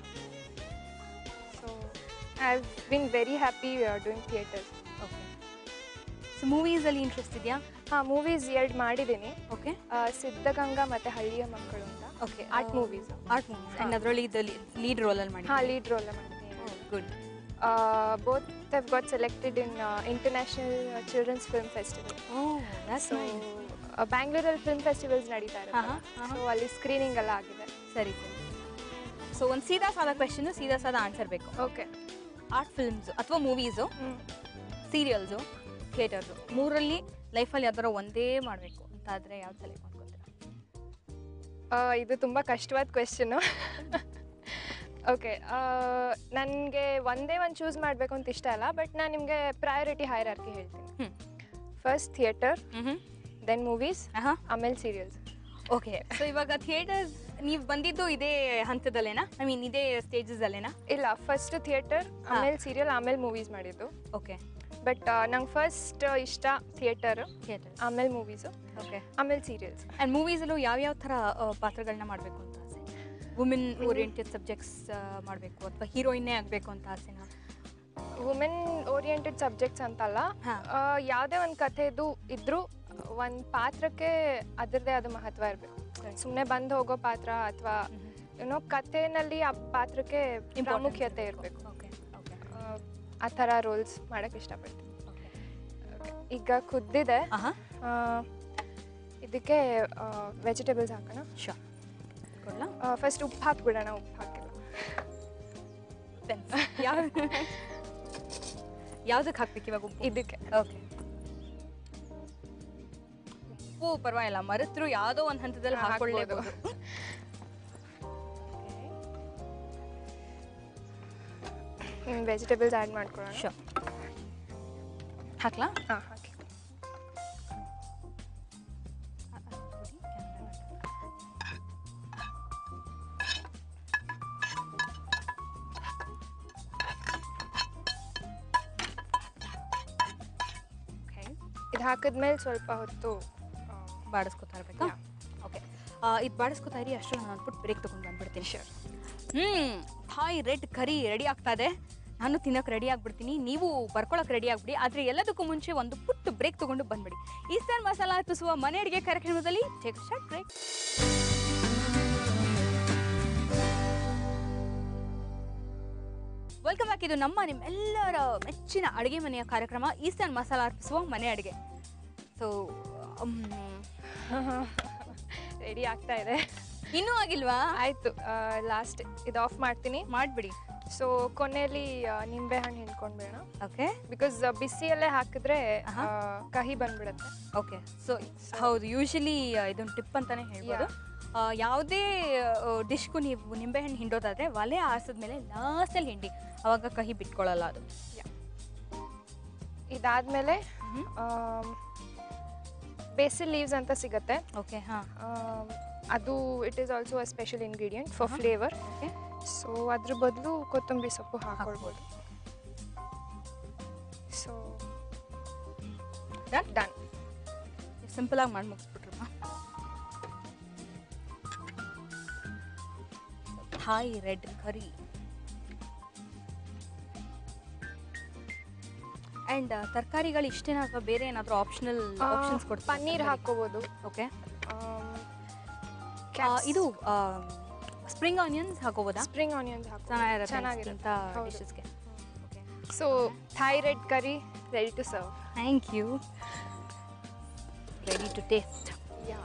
so I have been very happy doing theatres okay so ಮೂವೀಸಲ್ಲಿ ಇಂಟ್ರೆಸ್ಟ್ ಇದೆಯಾ ಹಾಂ ಮೂವೀಸ್ ಎರಡು ಮಾಡಿದ್ದೀನಿ ಓಕೆ ಆ, ಸಿದ್ಧಗಂಗಾ ಮತ್ತು ಹಳ್ಳಿಯ ಮಕ್ಕಳು ಅಂತ okay art movies art movies and ಅದರಲ್ಲಿ ಇದು ಲೀಡ್ ರೋಲಲ್ಲಿ ಮಾಡಿ ಹಾಂ ಲೀಡ್ ರೋಲ್ ಮಾಡಿದ್ದೀನಿ good both have got selected in international children's film festival oh that's so ಬ್ಯಾಂಗ್ಳೂರಲ್ಲಿ ಫಿಲ್ಮ್ ಫೆಸ್ಟಿವಲ್ಸ್ ನಡೀತಾ ಆಹಾ, ಇರುತ್ತೆ ಆಹಾ. ಸೊ ಅಲ್ಲಿ ಸ್ಕ್ರೀನಿಂಗ್ ಎಲ್ಲ ಆಗಿದೆ ಸರಿ ಸರಿ ಸೊ ಒಂದು ಸೀದಾ ಸಾದ ಕ್ವೆಶನ್ ಸೀದಾ ಸಾದ ಆನ್ಸರ್ ಬೇಕು ಓಕೆ ಆರ್ಟ್ ಫಿಲ್ಮ್ಸ್ ಅಥವಾ ಮೂವೀಸು ಸೀರಿಯಲ್ಸು ಥಿಯೇಟರ್ಸು ಮೂರಲ್ಲಿ ಲೈಫಲ್ಲಿ ಯಾವ್ದಾರ ಒಂದೇ ಮಾಡಬೇಕು ಅಂತ ಆದರೆ ಯಾವ್ದು ಸೆಲೆಕ್ಟ್ ಮಾಡ್ಕೊತೀರಾ ಇದು ತುಂಬ ಕಷ್ಟವಾದ ಕ್ವೆಶನು ಓಕೆ ನನಗೆ ಒಂದೇ ಒಂದು ಚೂಸ್ ಮಾಡಬೇಕು ಅಂತ ಇಷ್ಟ ಅಲ್ಲ ಬಟ್ ನಾನು ನಿಮಗೆ ಪ್ರಯಾರಿಟಿ ಹೈರಾರ್ಕಿ ಹೇಳ್ತೀನಿ ಹ್ಞೂ ಫಸ್ಟ್ ಥಿಯೇಟರ್ ಹ್ಞೂ ದೆನ್ ಮೂವೀಸ್ ಹಾಂ ಆಮೇಲೆ ಸೀರಿಯಲ್ಸ್ ಓಕೆ ಸೊ ಇವಾಗ ಥಿಯೇಟರ್ಸ್ ನೀವು ಬಂದಿದ್ದು ಇದೇ ಹಂತದಲ್ಲೇನಾ ಐ ಮೀನ್ ಇದೇ ಸ್ಟೇಜಸಲ್ಲೇನಾ ಇಲ್ಲ ಫಸ್ಟ್ ಥಿಯೇಟರ್ ಆಮೇಲೆ ಸೀರಿಯಲ್ ಆಮೇಲೆ ಮೂವೀಸ್ ಮಾಡಿದ್ದು ಓಕೆ ಬಟ್ ನಂಗೆ ಫಸ್ಟ್ ಇಷ್ಟ ಥಿಯೇಟರ್ ಥಿಯೇಟರ್ಸ್ ಆಮೇಲೆ ಮೂವೀಸು ಓಕೆ ಆಮೇಲೆ ಸೀರಿಯಲ್ಸ್ ಆ್ಯಂಡ್ ಮೂವೀಸಲ್ಲೂ ಯಾವ್ಯಾವ ಥರ ಪಾತ್ರಗಳನ್ನ ಮಾಡಬೇಕು ಅಂತ ಆಸೆ ವುಮೆನ್ ಓರಿಯೆಂಟೆಡ್ ಸಬ್ಜೆಕ್ಟ್ಸ್ ಮಾಡಬೇಕು ಅಥವಾ ಹೀರೋಯಿನ್ನೇ ಆಗಬೇಕು ಅಂತ ಆಸೆನಾ ವುಮೆನ್ ಓರಿಯೆಂಟೆಡ್ ಸಬ್ಜೆಕ್ಟ್ಸ್ ಅಂತಲ್ಲ ಹಾ. ಆ, ಯಾವುದೇ ಒಂದು ಕಥೆದು ಇದ್ರೂ ಒಂದು ಪಾತ್ರಕ್ಕೆ ಅದರದೇ ಆದ ಮಹತ್ವ ಇರಬೇಕು ಸುಮ್ಮನೆ ಬಂದು ಹೋಗೋ ಪಾತ್ರ ಅಥವಾ ಏನೋ ಕಥೆನಲ್ಲಿ ಆ ಪಾತ್ರಕ್ಕೆ ಪ್ರಾಮುಖ್ಯತೆ ಇರಬೇಕು ಓಕೆ ಓಕೆ ಆ ಥರ ರೋಲ್ಸ್ ಮಾಡೋಕ್ಕೆ ಇಷ್ಟಪಡ್ತೀನಿ ಓಕೆ ಈಗ ಕುದ್ದಿದೆ ಆಹಾ ಆ, ಇದಕ್ಕೆ ವೆಜಿಟೇಬಲ್ಸ್ ಹಾಕೋಣ ಶೋ ಕೊಡ್ಲಾ ಫಸ್ಟ್ ಉಪ್ಪು ಹಾಕ್ಬಿಡೋಣ ಉಪ್ಪು ಹಾಕಿಲ್ಲ ಯಾವ ಯಾವ್ದಕ್ಕೆ ಹಾಕ್ಬೇಕು ಇವಾಗ ಉಪ್ಪು ಇದಕ್ಕೆ ಓಕೆ ಉಪ್ಪು ಪರವಾಗಿಲ್ಲ ಮರೆತ್ರು ಯಾವುದೋ ಒಂದು ಹಂತದಲ್ಲಿ ಹಾ, ಹಾಕೊಳ್ಳೇಬಹುದು ವೆಜಿಟೇಬಲ್ಸ್ ಆ್ಯಡ್ ಮಾಡ್ಕೊಳ್ಳೋಣ ಶೋ ಹಾಕ್ಲಾ ಹಾಂ ಹಾಕಿ ಓಕೆ ಇದು ಹಾಕಿದ್ಮೇಲೆ ಸ್ವಲ್ಪ ಹೊತ್ತು ಆ, ಬಾಡಿಸ್ಕೊತಾ ಇರ್ಬೇಕಾ Yeah. ಓಕೆ ಇದು ಬಾಡಿಸ್ಕೊತಾ ಇರಿ ಅಷ್ಟು ನಾನು ಅಂದ್ಬಿಟ್ಟು ಬ್ರೇಕ್ ತೊಗೊಂಡು ಬಂದ್ಬಿಡ್ತೀನಿ Sure. ಹ್ಞೂ ಥಾಯ್ ರೆಡ್ ಕರಿ ರೆಡಿ ಆಗ್ತಾ ಇದೆ ನಾನು ತಿನ್ನೋಕೆ ರೆಡಿ ಆಗ್ಬಿಡ್ತೀನಿ ನೀವು ಬರ್ಕೊಳಕ್ಕೆ ರೆಡಿ ಆಗ್ಬಿಡಿ ಆದರೆ ಎಲ್ಲದಕ್ಕೂ ಮುಂಚೆ ಒಂದು ಪುಟ್ಟು ಬ್ರೇಕ್ ತೊಗೊಂಡು ಬಂದ್ಬಿಡಿ ಈಸ್ಟರ್ನ್ ಮಸಾಲ ಹತ್ತಿಸುವ ಮನೆ ಅಡುಗೆ ಕಾರ್ಯಕ್ರಮದಲ್ಲಿ take short break welcome back ಇದು ನಮ್ಮ ನಿಮ್ಮೆಲ್ಲರ ಮೆಚ್ಚಿನ ಅಡುಗೆ ಮನೆಯ ಕಾರ್ಯಕ್ರಮ ಈಸ್ಟರ್ನ್ ಮಸಾಲ ಅರ್ಪಿಸುವ ಮನೆ ಅಡುಗೆ ಸೊ ರೆಡಿ ಆಗ್ತಾ ಇದೆ ಇನ್ನೂ ಆಗಿಲ್ವಾ ಆಯಿತು ಲಾಸ್ಟ್ ಇದು ಆಫ್ ಮಾಡ್ತೀನಿ ಮಾಡಿಬಿಡಿ ಸೊ ಕೊನೆಯಲ್ಲಿ ಆ, ನಿಂಬೆಹಣ್ಣು ಹಿಂಡ್ಕೊಂಡ್ಬೇಡ ಓಕೆ ಬಿಕಾಸ್ ಬಿಸಿಯಲ್ಲೇ ಹಾಕಿದ್ರೆ ಆಹಾ. ಆ, ಕಹಿ ಬಂದ್ಬಿಡುತ್ತೆ ಓಕೆ ಸೊ ಹೌದು ಯೂಶಲಿ ಇದೊಂದು ಟಿಪ್ ಅಂತಾನೆ ಹೇಳ್ಬೋದು ಆ, ಯಾವುದೇ ಡಿಶ್ಗೂ ನೀವು ನಿಂಬೆಹಣ್ಣು ಹಿಂಡೋದಾದ್ರೆ ಒಲೆ ಆರಿಸಿದ್ಮೇಲೆ ಲಾಸ್ಟಲ್ಲಿ ಹಿಂಡಿ ಅವಾಗ ಕಹಿ ಬಿಟ್ಕೊಳ್ಳಲ್ಲ ಅದು ಇದಾದ್ಮೇಲೆ ಬೇಸಿಲ್ ಲೀವ್ಸ್ ಅಂತ ಸಿಗತ್ತೆ ಓಕೆ ಹಾಂ ಆಮ್, ಅದು it is also a special ingredient for ಆಹಾ. ಫ್ಲೇವರ್ ಓಕೆ ಸೊ ಅದ್ರ ಬದಲು ಕೊತ್ತಂಬರಿ ಸೊಪ್ಪು ಹಾಕೊಳ್ಬೋದು ಸೊ Done? ಡನ್ ಸಿಂಪಲಾಗಿ ಮಾಡಿ ಮುಗಿಸ್ಬಿಟ್ರಮ್ಮ ಥಾಯ್ ರೆಡ್ ಕರಿ ಆ್ಯಂಡ್ ತರಕಾರಿಗಳು ಇಷ್ಟೇನಾ ಅಥವಾ ಬೇರೆ ಏನಾದರೂ ಆಪ್ಷನಲ್ ಆಪ್ಷನ್ಸ್ ಕೊಡ್ತಾರೆ ಪನ್ನೀರ್ ಹಾಕೋಬೋದು ಓಕೆ ಆಮ್, ಇದು ಸ್ಪ್ರಿಂಗ್ ಆನಿಯನ್ಸ್ ಹಾಕೋಬೋದಾ ಸ್ಪ್ರಿಂಗ್ ಆನಿಯನ್ಸ್ ಹಾಕೋ ಚೆನ್ನಾಗಿರುತ್ತೆ ಚೆನ್ನಾಗಿರುತ್ತೆ ಇಂಥ ಹೌದು. ಡಿಶಸ್ಗೆ okay so Thai red curry ready to serve thank you ready to taste yeah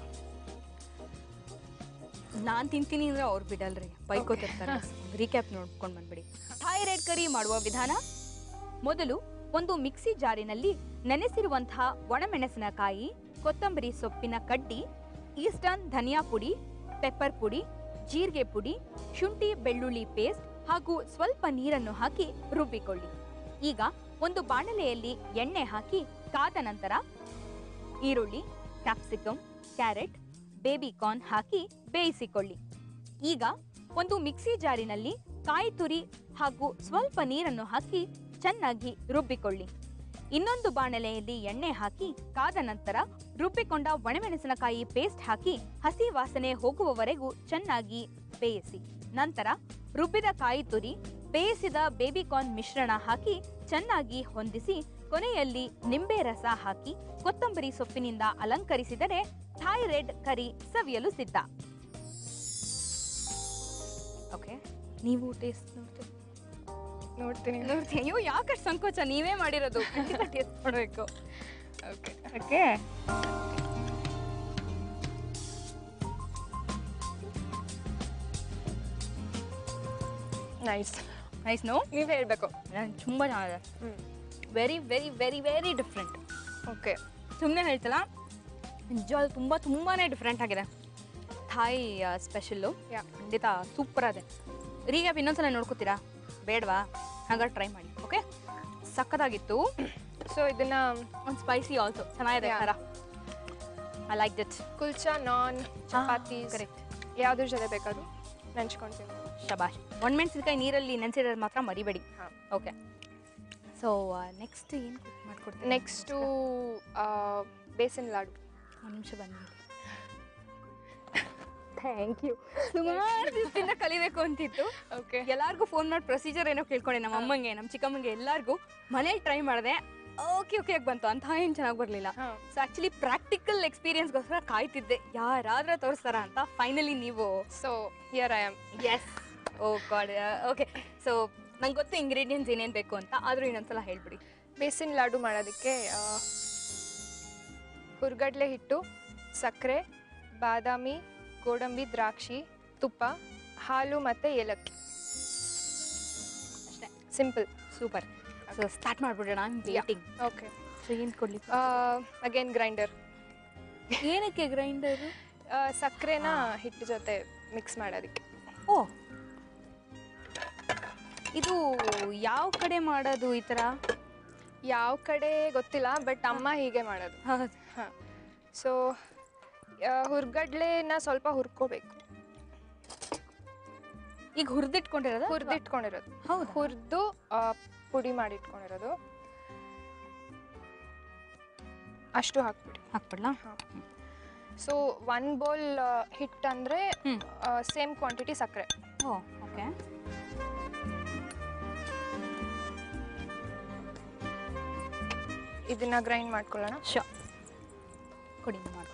ನಾನು ತಿಂತೀನಿ ಅಂದರೆ ಅವ್ರು ಬಿಡಲ್ರಿ ಬೈಕೋತಿರ್ತಾರೆ ರೀಕ್ಯಾಪ್ ನೋಡ್ಕೊಂಡು ಬಂದ್ಬಿಡಿ ಥಾಯ್ ರೆಡ್ ಕರಿ ಮಾಡುವ ವಿಧಾನ ಮೊದಲು ಒಂದು ಮಿಕ್ಸಿ ಜಾರಿನಲ್ಲಿ ನೆನೆಸಿರುವಂತಹ ಒಣಮೆಣಸಿನಕಾಯಿ ಕೊತ್ತಂಬರಿ ಸೊಪ್ಪಿನ ಕಡ್ಡಿ ಈಸ್ಟರ್ನ್ ಧನಿಯಾ ಪುಡಿ ಪೆಪ್ಪರ್ ಪುಡಿ ಜೀರಿಗೆ ಪುಡಿ ಶುಂಠಿ ಬೆಳ್ಳುಳ್ಳಿ ಪೇಸ್ಟ್ ಹಾಗೂ ಸ್ವಲ್ಪ ನೀರನ್ನು ಹಾಕಿ ರುಬ್ಬಿಕೊಳ್ಳಿ ಈಗ ಒಂದು ಬಾಣಲೆಯಲ್ಲಿ ಎಣ್ಣೆ ಹಾಕಿ ಕಾದ ನಂತರ ಈರುಳ್ಳಿ ಕ್ಯಾಪ್ಸಿಕಮ್ ಕ್ಯಾರೆಟ್ ಬೇಬಿ ಕಾರ್ನ್ ಹಾಕಿ ಬೇಯಿಸಿಕೊಳ್ಳಿ ಈಗ ಒಂದು ಮಿಕ್ಸಿ ಜಾರಿನಲ್ಲಿ ಕಾಯಿ ತುರಿ ಹಾಗೂ ಸ್ವಲ್ಪ ನೀರನ್ನು ಹಾಕಿ ಚೆನ್ನಾಗಿ ರುಬ್ಬಿಕೊಳ್ಳಿ ಇನ್ನೊಂದು ಬಾಣಲೆಯಲ್ಲಿ ಎಣ್ಣೆ ಹಾಕಿ ಕಾದ ನಂತರ ರುಬ್ಬಿಕೊಂಡ ಒಣಮೆಣಸಿನಕಾಯಿ ಪೇಸ್ಟ್ ಹಾಕಿ ಹಸಿ ವಾಸನೆ ಹೋಗುವವರೆಗೂ ಚೆನ್ನಾಗಿ ಬೇಯಿಸಿ ನಂತರ ರುಬ್ಬಿದ ಕಾಯಿ ತುರಿ ಬೇಯಿಸಿದ ಬೇಬಿ ಕಾರ್ನ್ ಮಿಶ್ರಣ ಹಾಕಿ ಚೆನ್ನಾಗಿ ಹೊಂದಿಸಿ ಕೊನೆಯಲ್ಲಿ ನಿಂಬೆ ರಸ ಹಾಕಿ ಕೊತ್ತಂಬರಿ ಸೊಪ್ಪಿನಿಂದ ಅಲಂಕರಿಸಿದರೆ ಥಾಯ್ ರೆಡ್ ಕರಿ ಸವಿಯಲು ಸಿದ್ಧ ಓಕೆ ನೀವು ಟೇಸ್ಟ್ ನೋಡ್ತೀರಿ ನೋಡ್ತೀನಿ ನೋಡ್ತೀನಿ ಅಯ್ಯೋ ಯಾಕಷ್ಟು ಸಂಕೋಚ ನೀವೇ ಮಾಡಿರೋದು ಟೇಸ್ಟ್ ಮಾಡಬೇಕು okay okay nice nice no ನೀವು ಹೇಳಬೇಕು ತುಂಬ ಚೆನ್ನಾಗಿದೆ ಹ್ಞೂ very very very very different okay ಸುಮ್ಮನೆ ಹೇಳ್ತಲ್ಲ ನಿಜವಾಗ್ಲೂ ತುಂಬ ತುಂಬಾ ಡಿಫ್ರೆಂಟ್ ಆಗಿದೆ ಥಾಯ್ ಸ್ಪೆಷಲ್ಲು ಯಾ ಖಂಡಿತ ಸೂಪರ್ ಅದೇ ರೀಗ್ಯಾಪ್ ಇನ್ನೊಂದ್ಸಲ ನೋಡ್ಕೋತೀರಾ ಬೇಡವಾ ಹಾಗಾದ್ರೆ ಟ್ರೈ ಮಾಡಿ ಓಕೆ ಸಕ್ಕತ್ತಾಗಿತ್ತು ಸೊ ಇದನ್ನ ಒಂದು ಸ್ಪೈಸಿ ಆಲ್ಸೋ ಚೆನ್ನಾಗಿದೆ Yeah. ಖಾರ I like it kulcha naan chapati correct ಯಾವ್ದ್ರ ಜೊತೆ ಬೇಕಾದ್ರೂ ನೆಂಚ್ಕೊಂತೀನಿ ಶಬಾಷ್ ಒಣಮೆಣಸಿನ್ಕಾಯಿ ನೀರಲ್ಲಿ ನೆನೆಸಿರೋದು ಮಾತ್ರ ಮರಿಬೇಡಿ ಹಾಂ ಓಕೆ ಸೊ ನೆಕ್ಸ್ಟ್ ಏನು ಕುಕ್ ಮಾಡ್ಕೊಡ್ತೀನಿ ನೆಕ್ಸ್ಟು ಬೇಸಿನ್ ಲಾಡು ಒಂದು ನಿಮಿಷ ಬನ್ನಿ ಥ್ಯಾಂಕ್ ಯು ಸುಮಾರು ದಿವಸದಿಂದ ಕಲಿಬೇಕು ಅಂತಿತ್ತು ಓಕೆ ಎಲ್ಲಾರ್ಗೂ ಫೋನ್ ಮಾಡಿ ಪ್ರೊಸೀಜರ್ ಏನೋ ಕೇಳ್ಕೊಂಡೆ ನಮ್ಮ ಅಮ್ಮಂಗೆ ನಮ್ಮ ಚಿಕ್ಕಮ್ಮಂಗೆ ಎಲ್ಲರಿಗೂ ಮನೇಲಿ ಟ್ರೈ ಮಾಡಿದೆ ಓಕೆ ಓಕೆ ಆಗಿ ಬಂತು ಅಂತ ಏನು ಚೆನ್ನಾಗಿ ಬರಲಿಲ್ಲ ಹಾಂ ಸೊ ಆ್ಯಕ್ಚುಲಿ ಪ್ರಾಕ್ಟಿಕಲ್ ಎಕ್ಸ್ಪೀರಿಯನ್ಸ್ಗೋಸ್ಕರ ಕಾಯ್ತಿದ್ದೆ ಯಾರಾದ್ರೂ ತೋರಿಸ್ತಾರ ಅಂತ ಫೈನಲಿ ನೀವು so here I am yes oh god okay so ನಂಗೆ ಗೊತ್ತು ಇಂಗ್ರೀಡಿಯೆಂಟ್ಸ್ ಏನೇನು ಬೇಕು ಅಂತ ಆದರೂ ಇನ್ನೊಂದ್ಸಲ ಹೇಳ್ಬಿಡಿ ಬೇಸಿನ್ ಲಾಡು ಮಾಡೋದಕ್ಕೆ ಆ, ಹುರ್ಗಡ್ಲೆ ಹಿಟ್ಟು ಸಕ್ಕರೆ ಬಾದಾಮಿ ಗೋಡಂಬಿ ದ್ರಾಕ್ಷಿ ತುಪ್ಪ ಹಾಲು ಮತ್ತು ಏಲಕ್ಕಿ ಅಷ್ಟೇ ಸಿಂಪಲ್ ಸೂಪರ್ ಸೊ ಸ್ಟಾರ್ಟ್ ಮಾಡ್ಬಿಡೋಣ ಐಮ್ ವೇಟಿಂಗ್ ಓಕೆ ಸೊ ಏನು ಕೊಡ್ಲಿ ಅಗೇನ್ ಗ್ರೈಂಡರ್ ಏನಕ್ಕೆ ಗ್ರೈಂಡರು ಸಕ್ಕರೆನ ಹಿಟ್ಟು ಜೊತೆ ಮಿಕ್ಸ್ ಮಾಡೋದಕ್ಕೆ ಓ ಇದು ಯಾವ ಕಡೆ ಮಾಡೋದು ಈ ಥರ ಯಾವ ಕಡೆ ಗೊತ್ತಿಲ್ಲ ಬಟ್ ಅಮ್ಮ ಹೀಗೆ ಮಾಡೋದು ಹೌದು ಹಾಂ ಸೊ ಹುರ್ಗಡ್ಲೆನ ಸ್ವಲ್ಪ ಹುರ್ಕೋಬೇಕು ಈಗ ಹುರಿದಿಟ್ಕೊಂಡಿರೋದು ಹುರಿದಿಟ್ಕೊಂಡಿರೋದು ಹೌದು ಹುರಿದು ಪುಡಿ ಮಾಡಿಟ್ಕೊಂಡಿರೋದು ಅಷ್ಟು ಹಾಕ್ಬಿಡಿ ಹಾಕ್ಬಿಡ್ಲಾ ಸೊ ಒನ್ ಬೌಲ್ ಹಿಟ್ಟು ಅಂದರೆ ಹ್ಮ್. ಸೇಮ್ ಕ್ವಾಂಟಿಟಿ ಸಕ್ಕರೆ ಓ ಓಕೆ ಇದನ್ನ ಗ್ರೈಂಡ್ ಮಾಡ್ಕೊಳ್ಳೋಣ ಶೋ ಕೊಡಿ ಮಾಡ್ಕೊಡ್ತೀನಿ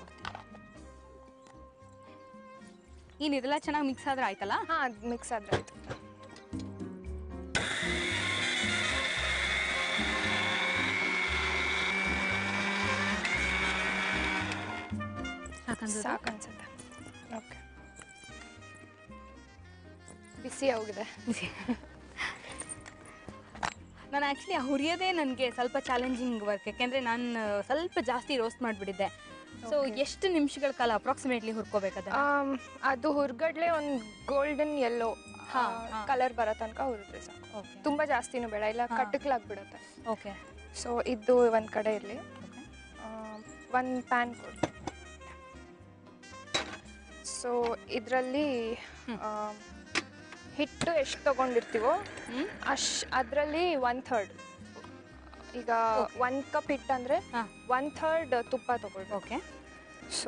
ಇನ್ನು ಇದೆಲ್ಲ ಚೆನ್ನಾಗಿ ಮಿಕ್ಸ್ ಆದ್ರೆ ಆಯ್ತಲ್ಲ ಹಾಂ ಅದು ಮಿಕ್ಸ್ ಆದರೆ ಆಯ್ತು ಸಾಕಂದ್ರೆ ಸಾಕು ಅನ್ಸುತ್ತೆ ಓಕೆ ಬಿಸಿ ಹೋಗಿದೆ ನಾನು ಆ್ಯಕ್ಚುಲಿ ಹುರಿಯೋದೇ ನನಗೆ ಸ್ವಲ್ಪ ಚಾಲೆಂಜಿಂಗ್ ವರ್ಕ್ ಯಾಕೆಂದರೆ ನಾನು ಸ್ವಲ್ಪ ಜಾಸ್ತಿ ರೋಸ್ಟ್ ಮಾಡಿಬಿಟ್ಟಿದ್ದೆ ಸೊ Okay. ಎಷ್ಟು ನಿಮಿಷಗಳ ಕಾಲ ಅಪ್ರಾಕ್ಸಿಮೇಟ್ಲಿ ಹುರ್ಕೋಬೇಕದ ಆಮ್, ಅದು ಹುರ್ಗಡ್ಲೆ ಒಂದು ಗೋಲ್ಡನ್ ಯೆಲ್ಲೋ ಹಾ, ಹಾ. ಕಲರ್ ಬರೋ ತನಕ ಹುರಿದ್ರೆ ಸಾಕು ಓಕೆ ತುಂಬ ಜಾಸ್ತಿನೂ ಬೇಡ ಇಲ್ಲ ಹಾ. ಕಟ್ಟಕ್ಲಾಗ್ಬಿಡುತ್ತೆ ಓಕೆ ಸೊ ಇದು ಒಂದು ಕಡೆ ಇರಲಿ ಓಕೆ ಒಂದು ಪ್ಯಾನ್ ಕೊಡಿ ಸೊ ಇದರಲ್ಲಿ ಹ್ಮ್. ಹಿಟ್ಟು ಎಷ್ಟು ತೊಗೊಂಡಿರ್ತೀವೋ ಹ್ಞೂ ಅಶ್ ಅದರಲ್ಲಿ ಒನ್ ಥರ್ಡ್ ಈಗ Okay. ಒಂದು ಕಪ್ ಹಿಟ್ಟಂದರೆ ಹಾಂ ಒನ್ ಥರ್ಡ್ ತುಪ್ಪ ತೊಗೊಳ್ಬೇಕು ಓಕೆ ಸೊ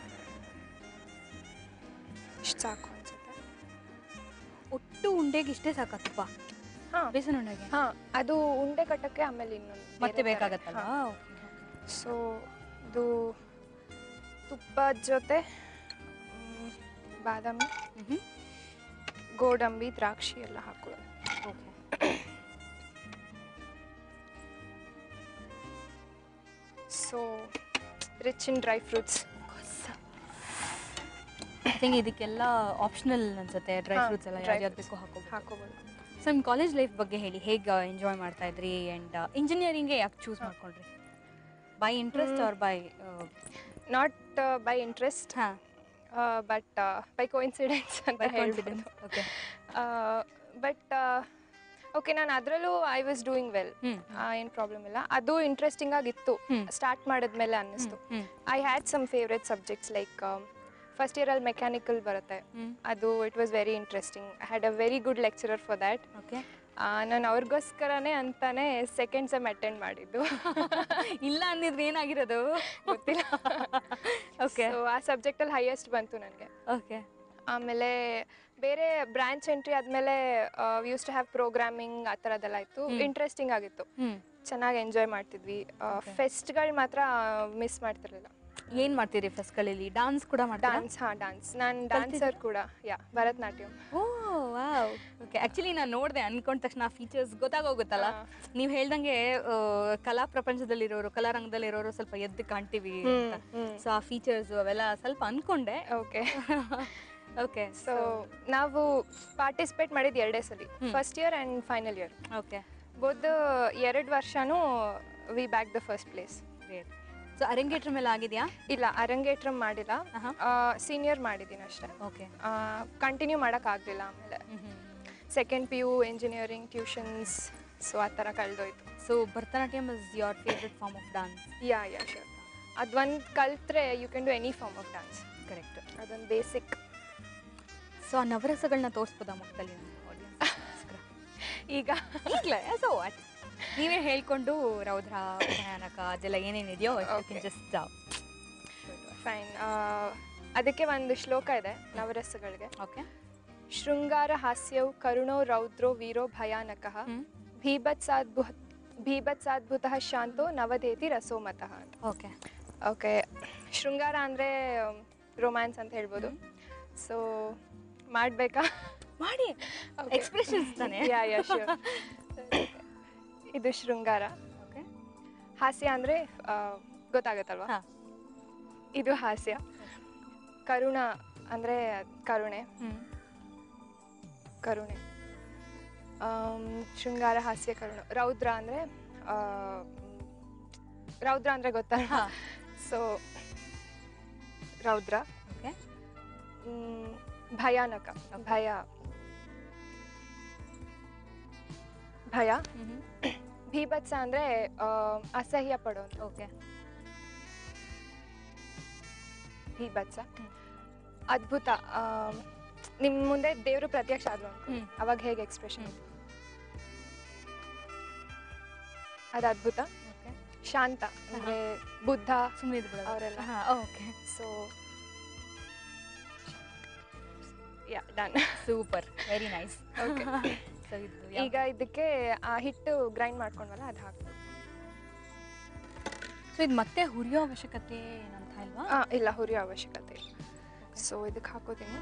ಇಷ್ಟು ಸಾಕು ಅನ್ಸುತ್ತೆ ಒಟ್ಟು ಉಂಡೆಗೆ ಇಷ್ಟೇ ಸಾಕಾ ತುಪ್ಪ ಹಾಂ ಬೇಸನ್ ಉಂಡೆಗೆ ಹಾಂ ಅದು ಉಂಡೆ ಕಟ್ಟಕ್ಕೆ ಆಮೇಲೆ ಇನ್ನೊಂದು ಮತ್ತೆ ಬೇಕಾಗತ್ತಲ್ಲ ಸೊ ಇದು ತುಪ್ಪದ ಜೊತೆ ಮ್, ಬಾದಾಮಿ ಹ್ಞೂ ಗೋಡಂಬಿ ದ್ರಾಕ್ಷಿ ಎಲ್ಲ ಹಾಕೊಳ್ಳೋದು okay so rich in dry fruits I think ಇದಕ್ಕೆಲ್ಲ ಆಪ್ಷನಲ್ ಅನ್ಸುತ್ತೆ ಡ್ರೈ ಹಾ, ಫ್ರೂಟ್ಸ್ ಎಲ್ಲ dry ಯಾವ್ದು fruits. ಬೇಕೋ ಹಾಕೋಬೋದು ಹಾಕೋಬೋದು ಸೊ ನಿಮ್ಮ ಕಾಲೇಜ್ ಲೈಫ್ ಬಗ್ಗೆ ಹೇಳಿ ಹೇಗೆ ಎಂಜಾಯ್ ಮಾಡ್ತಾ ಇದ್ರಿ ಆ್ಯಂಡ್ ಇಂಜಿನಿಯರಿಂಗ್ಗೆ ಯಾಕೆ ಚೂಸ್ ಮಾಡ್ಕೊಂಡ್ರಿ by interest hmm. Or by not by interest ಹಾಂ ಬಟ್ ಬೈ ಕೋಇನ್ಸಿಡೆನ್ಸ್ ಅಂತ ಬೈ ಹೇಳ್ಬೋದು ಕಾನ್ಫಿಡೆನ್ಸ್ ಓಕೆ ಬಟ್ ಓಕೆ ನಾನು ಅದರಲ್ಲೂ ಐ ವಾಸ್ ಡೂಯಿಂಗ್ ವೆಲ್ ಹ್ಞೂ ಏನು ಪ್ರಾಬ್ಲಮ್ ಇಲ್ಲ ಅದು ಇಂಟ್ರೆಸ್ಟಿಂಗ್ ಆಗಿತ್ತು ಹ್ಮ್. ಸ್ಟಾರ್ಟ್ ಮಾಡಿದ್ಮೇಲೆ ಅನ್ನಿಸ್ತು ಹ್ಞೂ I had some favourite subjects like first ಇಯರಲ್ಲಿ ಮೆಕ್ಯಾನಿಕಲ್ ಬರುತ್ತೆ ಹ್ಞೂ ಅದು it was very interesting I had a very good lecturer for that okay ನಾನು ಅವ್ರಿಗೋಸ್ಕರನೇ ಅಂತಾನೆ ಸೆಕೆಂಡ್ ಸೆಮ್ ಅಟೆಂಡ್ ಮಾಡಿದ್ದು ಇಲ್ಲ ಅಂದಿದ್ರೆ ಏನಾಗಿರೋದು ಗೊತ್ತಿಲ್ಲ ಓಕೆ ಸೊ ಆ ಸಬ್ಜೆಕ್ಟಲ್ಲಿ ಹೈಯೆಸ್ಟ್ ಬಂತು ನನಗೆ ಓಕೆ ಆಮೇಲೆ ಬೇರೆ ಬ್ರಾಂಚ್ ಎಂಟ್ರಿ ಆದಮೇಲೆ ಯೂಸ್ ಟು ಹ್ಯಾವ್ ಪ್ರೋಗ್ರಾಮಿಂಗ್ ಆ ಥರದ್ದೆಲ್ಲ ಇತ್ತು ಹ್ಮ್. ಇಂಟ್ರೆಸ್ಟಿಂಗ್ ಆಗಿತ್ತು ಹ್ಞೂ ಚೆನ್ನಾಗಿ ಎಂಜಾಯ್ ಮಾಡ್ತಿದ್ವಿ Okay. ಫೆಸ್ಟ್ಗಳು ಮಾತ್ರ ಮಿಸ್ ಮಾಡ್ತಿರ್ಲಿಲ್ಲ ಏನು ಮಾಡ್ತೀರಿ ಫೆಸ್ಟ್ಗಳಲ್ಲಿ ಡಾನ್ಸ್ ಕೂಡ ಮಾಡ್ತೀರಾ ಡಾನ್ಸ್ ಹಾಂ ಡಾನ್ಸ್ ನಾನು ಡ್ಯಾನ್ಸರ್ ಕೂಡ yeah Bharatanatyam oh wow okay actually ನಾನು ನೋಡಿದೆ ಅನ್ಕೊಂಡ ತಕ್ಷಣ ಆ ಫೀಚರ್ಸ್ ಗೊತ್ತಾಗೋಗುತ್ತಲ್ಲ ಹಾ. ನೀವು ಹೇಳ್ದಂಗೆ ಆ, ಕಲಾ ಪ್ರಪಂಚದಲ್ಲಿರೋರು ಕಲಾರಂಗದಲ್ಲಿರೋರು ಸ್ವಲ್ಪ ಎದ್ದು ಕಾಣ್ತೀವಿ ಅಂತ ಸೊ ಆ ಫೀಚರ್ಸ್ ಅವೆಲ್ಲ ಸ್ವಲ್ಪ ಅನ್ಕೊಂಡೆ ಓಕೆ ಓಕೆ ಸೊ ನಾವು ಪಾರ್ಟಿಸಿಪೇಟ್ ಮಾಡಿದ್ದು ಎರಡೇ ಸಲ ಹ್ಮ್. First year and final year okay both ಎರಡು ವರ್ಷನೂ we bagged the first place great so ಅರಂಗೇಟ್ರ್ ಮೇಲೆ ಆಗಿದೆಯಾ ಇಲ್ಲ ಅರಂಗೇಟ್ರಂ ಮಾಡಿಲ್ಲ ಆಹಾ. ಸೀನಿಯರ್ ಮಾಡಿದ್ದೀನಿ ಅಷ್ಟೇ ಓಕೆ ಕಂಟಿನ್ಯೂ ಮಾಡೋಕ್ಕಾಗಲಿಲ್ಲ ಆಮೇಲೆ second P U engineering tuitions so ಆ ಥರ ಕಳೆದೋಯ್ತು so Bharatanatyam is your favourite form of dance yeah yeah sure ಅದು ಒಂದು ಕಲ್ತ್ರೆ you can do any form of dance correct ಅದೊಂದು ಬೇಸಿಕ್ ಸೊ ಆ ನವರಸಗಳನ್ನ ತೋರಿಸ್ಬೋದಾ ಮಕ್ಕಳಲ್ಲಿ ಆಡಿಯನ್ಸ್ಗೋಸ್ಕರ ಈಗ ಈಗಲೇ ಸೊ ವಾಟ್ ನೀವೇ ಹೇಳ್ಕೊಂಡು ರೌದ್ರ ಭಯಾನಕ ಅದೆಲ್ಲ ಏನೇನಿದೆಯೋ Okay. ಜಸ್ಟ್ ಫೈನ್ ಅದಕ್ಕೆ ಒಂದು ಶ್ಲೋಕ ಇದೆ ನವರಸಗಳಿಗೆ ಓಕೆ ಶೃಂಗಾರ ಹಾಸ್ಯವು ಕರುಣೋ ರೌದ್ರೋ ವೀರೋ ಭಯಾನಕಃ ಭೀಭತ್ಸಾದ್ಭು ಭೀಭತ್ಸಾದ್ಭುತಃ ಶಾಂತೋ ನವದೇತಿ ರಸೋಮತಃ ಅಂತ ಓಕೆ ಓಕೆ ಶೃಂಗಾರ ಅಂದರೆ ರೊಮ್ಯಾನ್ಸ್ ಅಂತ ಹೇಳ್ಬೋದು ಸೊ ಮಾಡಬೇಕಾ ಮಾಡಿ ಎಕ್ಸ್ಪ್ರೆಷನ್ಸ್ ತಾನೆ ಯಾ ಯಾ ಶೂರ್ ಇದು ಶೃಂಗಾರ ಓಕೆ ಹಾಸ್ಯ ಅಂದರೆ ಗೊತ್ತಾಗತ್ತಲ್ವಾ ಹಾ. ಇದು ಹಾಸ್ಯ ಕರುಣ ಅಂದರೆ ಕರುಣೆ ಹ್ಞೂ ಕರುಣೆ ಆಮ್, ಶೃಂಗಾರ ಹಾಸ್ಯ ಕರುಣ ರೌದ್ರ ಅಂದರೆ ರೌದ್ರ ಅಂದರೆ ಗೊತ್ತಲ್ಲ ಹಾ. ಸೊ ರೌದ್ರ ಓಕೆ ಮ್, ಭಯಾನಕ ಭಯ ಭಯ ಹ್ಞೂ ಭೀಭತ್ಸ ಅಂದರೆ ಅಸಹ್ಯ ಪಡೋದು ಓಕೆ ಭೀಭತ್ಸ ಹ್ಮ್. ಅದ್ಭುತ ನಿಮ್ಮ ಮುಂದೆ ದೇವರು ಪ್ರತ್ಯಕ್ಷ ಆದ್ರು ಅನ್ಕೊ. ಹ್ಮ್. ಅವಾಗ ಹೇಗೆ ಎಕ್ಸ್ಪ್ರೆಷನ್ ಹ್ಮ್. ಅದು ಅದ್ಭುತ ಓಕೆ ಶಾಂತ ಅಂದರೆ ಬುದ್ಧ ಸುಮ್ಮನೆ ಇದು ಅವರೆಲ್ಲ ಹಾಂ okay so yeah done super very nice okay so ಇದು ಈಗ ಇದಕ್ಕೆ ಆ ಹಿಟ್ಟು ಗ್ರೈಂಡ್ ಮಾಡ್ಕೊಂಡ್ವಲ್ಲ ಅದು ಹಾಕ್ಬೇಕು ಸೊ ಇದು ಮತ್ತೆ ಹುರಿಯೋ ಅವಶ್ಯಕತೆ ಏನಂತ ಇಲ್ವಾ ಆ, ಇಲ್ಲ ಹುರಿಯೋ ಅವಶ್ಯಕತೆ ಇಲ್ಲ ಸೊ ಇದಕ್ಕೆ ಹಾಕೋತೀನಿ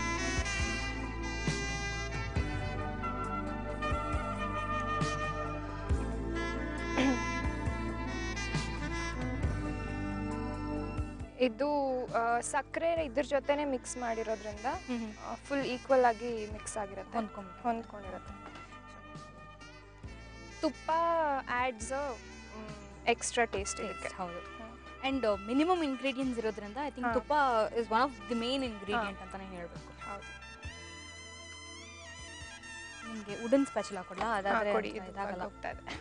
ಇದು ಆ, ಸಕ್ಕರೆ ಇದ್ರ ಜೊತೆನೆ ಮಿಕ್ಸ್ ಮಾಡಿರೋದ್ರಿಂದ ಹ್ಞೂ ಹ್ಞೂ ಫುಲ್ ಈಕ್ವಲ್ ಆಗಿ ಮಿಕ್ಸ್ ಆಗಿರುತ್ತೆ ಹೊಂದ್ಕೊಂಬಿಟ್ಟು ಹೊಂದ್ಕೊಂಡಿರುತ್ತೆ ತುಪ್ಪ ಆ್ಯಡ್ಸ್ ಎಕ್ಸ್ಟ್ರಾ ಟೇಸ್ಟ್ ಇದಕ್ಕೆ ಹೌದು ಹ್ಮ್. ಅಂಡ್ ಮಿನಿಮಮ್ ಇಂಗ್ರೀಡಿಯೆಂಟ್ಸ್ ಇರೋದ್ರಿಂದ ಐ ಥಿಂಕ್ ಹಾ. ತುಪ್ಪ is one of the main ingredient ಅಂತಾನೆ ಹೇಳ್ಬೇಕು ಹೌದು ನಿಮಗೆ ವುಡನ್ ಸ್ಪೆಷಲ್ ಹಾಕೊಡ್ಲಾ ಹಾ, ಅದಾದ್ರೆ ಕೊಡಿ ಇದು ಇದಾಗಲ್ಲ ಹೋಗ್ತಾ ಇದೆ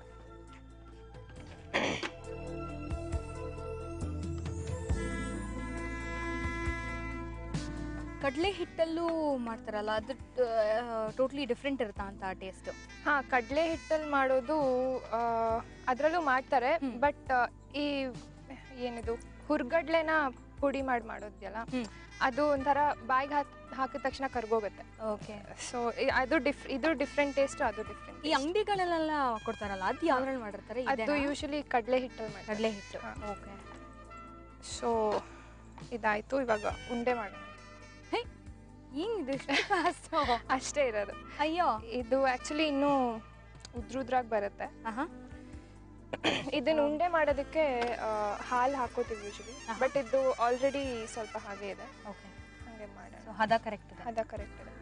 ಕಡಲೆ ಹಿಟ್ಟಲ್ಲೂ ಮಾಡ್ತಾರಲ್ಲ ಅದು ಟೋಟ್ಲಿ ಡಿಫ್ರೆಂಟ್ ಇರುತ್ತಾ ಅಂತ ಟೇಸ್ಟ್ ಹಾ ಕಡಲೆ ಹಿಟ್ಟಲ್ಲಿ ಮಾಡೋದು ಅದರಲ್ಲೂ ಮಾಡ್ತಾರೆ ಹ್ಮ್. ಬಟ್ ಈ ಏನಿದು ಹುರ್ಗಡ್ಲೆನ ಪುಡಿ ಮಾಡಿ ಮಾಡೋದ್ಯಲ್ಲ ಹ್ಮ್. ಅದು ಒಂಥರ ಬಾಯಿಗೆ ಹಾಕ್ ಹಾಕಿದ ತಕ್ಷಣ ಕರ್ಗೋಗುತ್ತೆ ಓಕೆ ಸೊ ಅದು ಡಿಫ್ ಇದು ಡಿಫ್ರೆಂಟ್ ಟೇಸ್ಟ್ ಅದು ಡಿಫ್ರೆಂಟ್ ಈ ಅಂಗಡಿಗಳಲ್ಲೆಲ್ಲ ಕೊಡ್ತಾರಲ್ಲ ಅದು ಯಾವ್ದ್ರಲ್ಲಿ ಮಾಡಿರ್ತಾರೆ ಅದು ಯೂಶಲಿ ಕಡಲೆ ಹಿಟ್ಟಲ್ಲಿ ಮಾಡ್ತಾರೆ ಕಡಲೆ ಹಿಟ್ಟು ಹಾ. ಓಕೆ ಸೊ ಇದಾಯ್ತು ಇವಾಗ ಉಂಡೆ ಮಾಡೋಣ ಹಿಂಗ್ ಇಷ್ಟು fast? ಅಷ್ಟೇ ಇರೋದು ಅಯ್ಯೋ ಇದು ಆ್ಯಕ್ಚುಲಿ ಇನ್ನೂ ಉದ್ರುದ್ರಾಗಿ ಬರುತ್ತೆ ಆಹಾ ಇದನ್ನ ಉಂಡೆ ಮಾಡೋದಕ್ಕೆ ಹಾಲು ಹಾಕೋತೀವಿ ಯೂಶಲಿ ಆಹಾ. ಬಟ್ ಇದು ಆಲ್ರೆಡಿ ಸ್ವಲ್ಪ ಹಾಗೆ ಇದೆ ಓಕೆ ಹಾಗೆ ಮಾಡೋಣ ಸೊ ಹದ ಕರೆಕ್ಟ್ ಇದೆ ಅದ ಕರೆಕ್ಟ್ ಇದೆ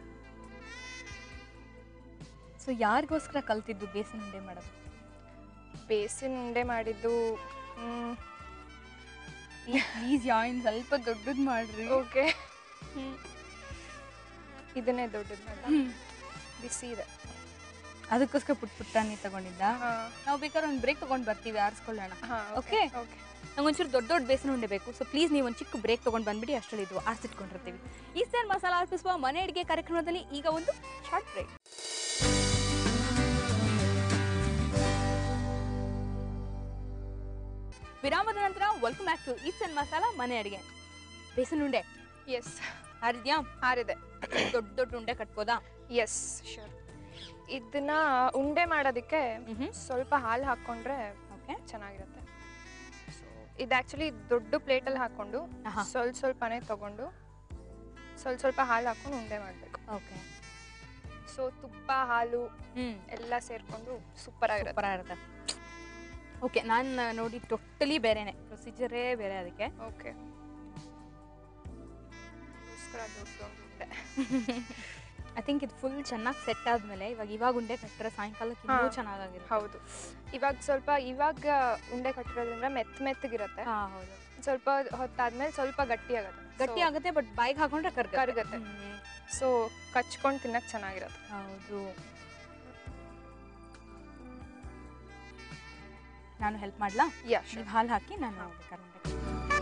ಸೊ ಯಾರಿಗೋಸ್ಕರ ಕಲ್ತಿದ್ದು ಬೇಸನ್ ಉಂಡೆ ಮಾಡೋದು ಬೇಸಿನ್ ಉಂಡೆ ಮಾಡಿದ್ದು ಪ್ಲೀಸ್ ಯಾಯಿನ್ ಸ್ವಲ್ಪ ದೊಡ್ಡದು ಮಾಡ್ರಿ ಓಕೆ ಇದನ್ನೇ ದೊಡ್ಡದು ಮಾಡ ಬಿಸಿ ಇದೆ ಅದಕ್ಕೋಸ್ಕರ ಪುಟ್ ಪುಟ್ಟಾನಿ ತಗೊಂಡಿದ್ದ ಹಾಂ ನಾವು ಬೇಕಾದ್ರೆ ಒಂದು ಬ್ರೇಕ್ ತಗೊಂಡ್ ಬರ್ತೀವಿ ಆರಿಸ್ಕೊಳ್ಳೋಣ ಹಾಂ Okay. ಓಕೆ ಓಕೆ ನಂಗೊಂಚೂರು ದೊಡ್ಡ ದೊಡ್ಡ ಬೇಸನ ಉಂಡೆ ಬೇಕು ಸೊ ಪ್ಲೀಸ್ ನೀವು ಒಂದು ಚಿಕ್ಕ ಬ್ರೇಕ್ ತಗೊಂಡು ಬಂದ್ಬಿಡಿ ಅಷ್ಟರಲ್ಲಿ ಇದು ಆರಿಸಿಟ್ಕೊಂಡಿರ್ತೀವಿ ಈಸ್ಟರ್ನ್ ಮಸಾಲ ಅರ್ಪಿಸುವ ಮನೆ ಅಡುಗೆ ಕಾರ್ಯಕ್ರಮದಲ್ಲಿ ಈಗ ಒಂದು ಶಾರ್ಟ್ ಬ್ರೇಕ್ ವಿರಾಮದ ನಂತರ welcome back to Eastern masala ಮನೆ ಅಡುಗೆ ಬೇಸನ್ ಉಂಡೆ ಎಸ್ ಆರಿದ್ಯಾ ಆರಿದೆ ದೊಡ್ಡ ದೊಡ್ಡ ಉಂಡೆ ಕಟ್ಬೋದಾ ಎಸ್ ಶೂರ್ ಇದನ್ನ ಉಂಡೆ ಮಾಡೋದಕ್ಕೆ ಮ್ಹೂ. ಸ್ವಲ್ಪ ಹಾಲು ಹಾಕ್ಕೊಂಡ್ರೆ ಓಕೆ ಚೆನ್ನಾಗಿರುತ್ತೆ ಸೊ ಇದು ಆ್ಯಕ್ಚುಲಿ ದೊಡ್ಡ ಪ್ಲೇಟಲ್ಲಿ ಹಾಕ್ಕೊಂಡು ಆಹಾ. ಸ್ವಲ್ಪ ಸ್ವಲ್ಪನೇ ತಗೊಂಡು ಸ್ವಲ್ಪ ಸ್ವಲ್ಪ ಹಾಲು ಹಾಕ್ಕೊಂಡು ಉಂಡೆ ಮಾಡಬೇಕು ಓಕೆ ಸೊ ತುಪ್ಪ ಹಾಲು ಹ್ಞೂ ಎಲ್ಲ ಸೇರಿಕೊಂಡು ಸೂಪರ್ ಆಗಿರುತ್ತೆ ಸೂಪರ್ ಆಗಿರುತ್ತೆ ಓಕೆ ನಾನು ನೋಡಿ ಟೋಟಲಿ ಬೇರೆನೆ ಪ್ರೊಸೀಜರೇ ಬೇರೆ ಅದಕ್ಕೆ ಓಕೆ ದೊಡ್ಡ ಉಂಡೆ ಐ ಥಿಂಕ್ ಇದು ಫುಲ್ ಚೆನ್ನಾಗಿ ಸೆಟ್ ಆದ್ಮೇಲೆ ಇವಾಗ ಇವಾಗ ಉಂಡೆ ಕಟ್ಟರೆ ಸಾಯಂಕಾಲಕ್ಕೆ ಇನ್ನೂ ಹಾ. ಚೆನ್ನಾಗಿರುತ್ತೆ ಹೌದು ಇವಾಗ ಸ್ವಲ್ಪ ಇವಾಗ ಉಂಡೆ ಕಟ್ಟಿರೋದ್ರಿಂದ ಮೆತ್ತ ಮೆತ್ತಗಿರುತ್ತೆ ಹಾ ಹೌದು ಸ್ವಲ್ಪ ಹೊತ್ತಾದ್ಮೇಲೆ ಸ್ವಲ್ಪ ಗಟ್ಟಿ ಆಗುತ್ತೆ ಗಟ್ಟಿ ಆಗುತ್ತೆ ಬಟ್ ಬಾಯಿಗೆ ಹಾಕೊಂಡ್ರೆ ಕರ್ಗ ಕರ್ಗತ್ತೆ. ಸೊ ಕಚ್ಕೊಂಡು ತಿನ್ನಕ್ ಚೆನ್ನಾಗಿರುತ್ತೆ ಹೌದು ನಾನು ಹೆಲ್ಪ್ ಮಾಡ್ಲಾ ಯಾ ನೀವು ಹಾಲು ಹಾಕಿ ನಾನು ಬೇಕಾದ್ರೆ ಉಂಡೆ ಕಟ್ತೀನಿ.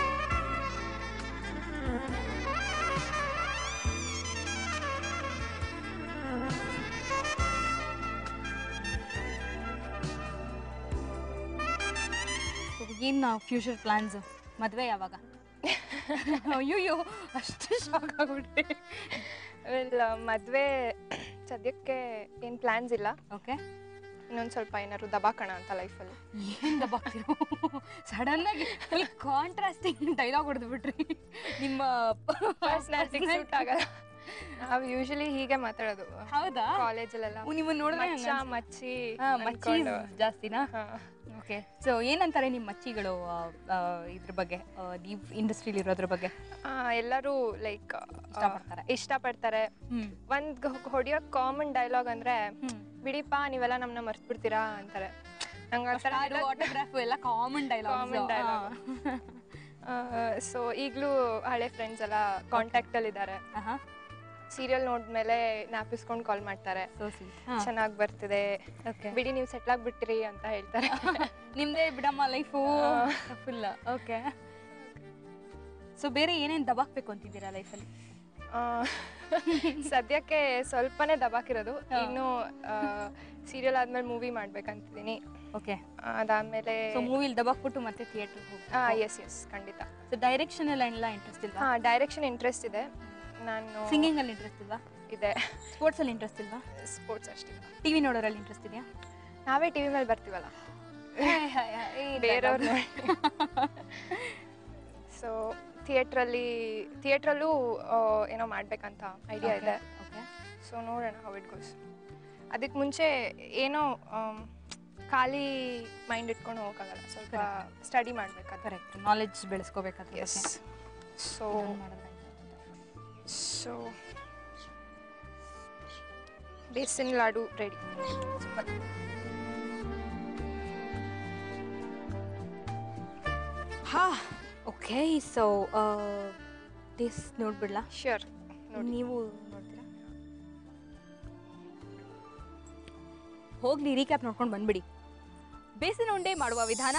ಏನು ಫ್ಯೂಚರ್ ಪ್ಲಾನ್ಸ್ ಮದುವೆ ಯಾವಾಗ ಅಯ್ಯೋ ಅಷ್ಟು ಶಾಕ್ ಆಗ್ಬಿಟ್ಟೆ ವೆಲ್ ಮದುವೆ ಸದ್ಯಕ್ಕೆ ಏನು ಪ್ಲ್ಯಾನ್ಸ್ ಇಲ್ಲ ಓಕೆ ಇನ್ನೊಂದು ಸ್ವಲ್ಪ ಏನಾದ್ರು ದಬಾಕಣ ಅಂತ ಲೈಫಲ್ಲಿ ಏನ್ ದಬ್ಬಾಕ್ತಿರೋ ಸಡನ್ ಆಗಿ ಫುಲ್ ಕಾಂಟ್ರಾಸ್ಟಿಂಗ್ ಡೈಲಾಗ್ ಹೊಡೆದು ಬಿಟ್ರಿ ನಿಮ್ಮ ಪರ್ಸ್ನಾಲಿಟಿ ಸೂಟ್ ಆಗಲ್ಲ ನಾವು ಯೂಶಲಿ ಹೀಗೆ ಮಾತಾಡೋದು ಹೌದಾ ಕಾಲೇಜಲ್ಲೆಲ್ಲ ನಿಮ್ಮನ್ನ ನೋಡಿದ್ರೆ ಮಚ್ಚ ಮಚ್ಚಿ ಹಾ ಮಚ್ಚಿ ಅನ್ಕೊಂಡು. ಜಾಸ್ತಿನಾ ಹಾ. ಓಕೆ ಸೊ ಏನಂತಾರೆ ನಿಮ್ಮ ಮಚ್ಚಿಗಳು ಆ, ಆ, ಇದ್ರ ಬಗ್ಗೆ ಆ, ನೀವು ಇಂಡಸ್ಟ್ರಿಲಿ ಇರೋದ್ರ ಬಗ್ಗೆ ಆ, ಎಲ್ಲರೂ ಲೈಕ್ ಇಷ್ಟಪಡ್ತಾರೆ. ಇಷ್ಟಪಡ್ತಾರೆ ಹ್ಮ್ ಒಂದ್ ಹೊಡಿಯೋ ಕಾಮನ್ ಡೈಲಾಗ್ ಅಂದ್ರೆ ಹ್ಮ್ ಬಿಡಿಪ್ಪ ನೀವೆಲ್ಲ ನಮ್ಮನ್ನ ಮರ್ತ್ ಬಿಡ್ತೀರಾ ಅಂತಾರೆ ನಂಗೆ ಆ ಥರ ಆಟೋಗ್ರಾಫ್ ಎಲ್ಲ common dialogue Common dialogue. So ಈಗಲೂ ಹಳೆ ಫ್ರೆಂಡ್ಸ್ ಎಲ್ಲ ಕಾಂಟ್ಯಾಕ್ಟ್ ಅಲ್ಲಿ ಇದ್ದಾರೆ ಸೀರಿಯಲ್ ನೋಡ್ಮೇಲೆ ಜ್ಞಾಪಿಸ್ಕೊಂಡು ಕಾಲ್ ಮಾಡ್ತಾರೆ ಸೊ ಸ್ವೀಟ್ ಚೆನ್ನಾಗಿ ಬರ್ತಿದೆ ಓಕೆ ಬಿಡಿ ನೀವು ಸೆಟ್ಲ್ ಆಗ್ಬಿಟ್ಟಿರಿ ಅಂತ ಹೇಳ್ತಾರೆ ನಿಮ್ದೇ ಬಿಡಮ್ಮ ಲೈಫು ಆ. ಫುಲ್ ಓಕೆ ಸೊ ಬೇರೆ ಏನೇನು ದಬಾಕ್ಬೇಕು ಅಂತಿದ್ದೀರಾ ಲೈಫಲ್ಲಿ ಆ, ಸದ್ಯಕ್ಕೆ ಸ್ವಲ್ಪನೇ ದಬಾಕಿರೋದು ಹಾ. ಇನ್ನು ಸೀರಿಯಲ್ ಆದ್ಮೇಲೆ ಮೂವಿ ಮಾಡ್ಬೇಕಂತಿದ್ದೀನಿ ಓಕೆ ಅದಾದ್ಮೇಲೆ ಸೊ ಮೂವಿಲಿ ದಬಾಕ್ಬಿಟ್ಟು ಮತ್ತೆ ಥಿಯೇಟರ್ ಹಾ ಹೋಗಿ ಎಸ್ ಎಸ್ ಖಂಡಿತ ಸೊ ಡೈರೆಕ್ಷನ್ ಎಲ್ಲ ಎಲ್ಲ ಇಂಟ್ರೆಸ್ಟ್ ಇಲ್ವಾ ಹಾ ಡೈರೆಕ್ಷನ್ ಇಂಟ್ರೆಸ್ಟ್ ಇದೆ ನಾನು ಸಿಂಗಿಂಗ್ ಅಲ್ಲಿ ಇಂಟ್ರೆಸ್ಟ್ ಇಲ್ವಾ ಇದೆ ಸ್ಪೋರ್ಟ್ಸ್ ಅಲ್ಲಿ ಇಂಟ್ರೆಸ್ಟ್ ಇಲ್ವಾ ಸ್ಪೋರ್ಟ್ಸ್ ಅಷ್ಟೇ ಟಿವಿ ನೋಡೋರಲ್ಲಿ ಇಂಟ್ರೆಸ್ಟ್ ಇದೆಯಾ ನಾವೇ ಟಿವಿ ಮೇಲೆ ಬರ್ತೀವಲ್ಲ ಬೇರೆಯವ್ರು ಸೊ ಥಿಯೇಟ್ರಲ್ಲಿ ಥಿಯೇಟ್ರಲ್ಲೂ ಏನೋ ಮಾಡ್ಬೇಕಂತ ಐಡಿಯಾ ಇದೆ ಓಕೆ ಸೊ ನೋಡೋಣ ಹೌ ಇಟ್ ಗೋಸ್ ಅದಕ್ಕೆ ಮುಂಚೆ ಏನೋ ಆಮ್, ಖಾಲಿ ಮೈಂಡ್ ಇಟ್ಕೊಂಡು ಹೋಗೋಕ್ಕಾಗಲ್ಲ ಸ್ವಲ್ಪ ಸ್ಟಡಿ ಮಾಡಬೇಕಾದ್ರೆ ಕರೆಕ್ಟ್ ನಾಲೆಡ್ಜ್ ಬೆಳೆಸ್ಕೋಬೇಕಾದ್ರೆ yes so so besan laddu ready ಹಾ ಓಕೆ ಸೊ ದಿಸ್ ನೋಡ್ಬಿಡ್ಲಾ ಶ್ಯೂರ್ ನೋಡಿ ನೀವು ನೋಡ್ತೀರಾ ಹೋಗ್ಲಿ ರೀಕ್ಯಾಪ್ ನೋಡ್ಕೊಂಡು ಬಂದ್ಬಿಡಿ ಬೇಸಿನ ಉಂಡೆ ಮಾಡುವ ವಿಧಾನ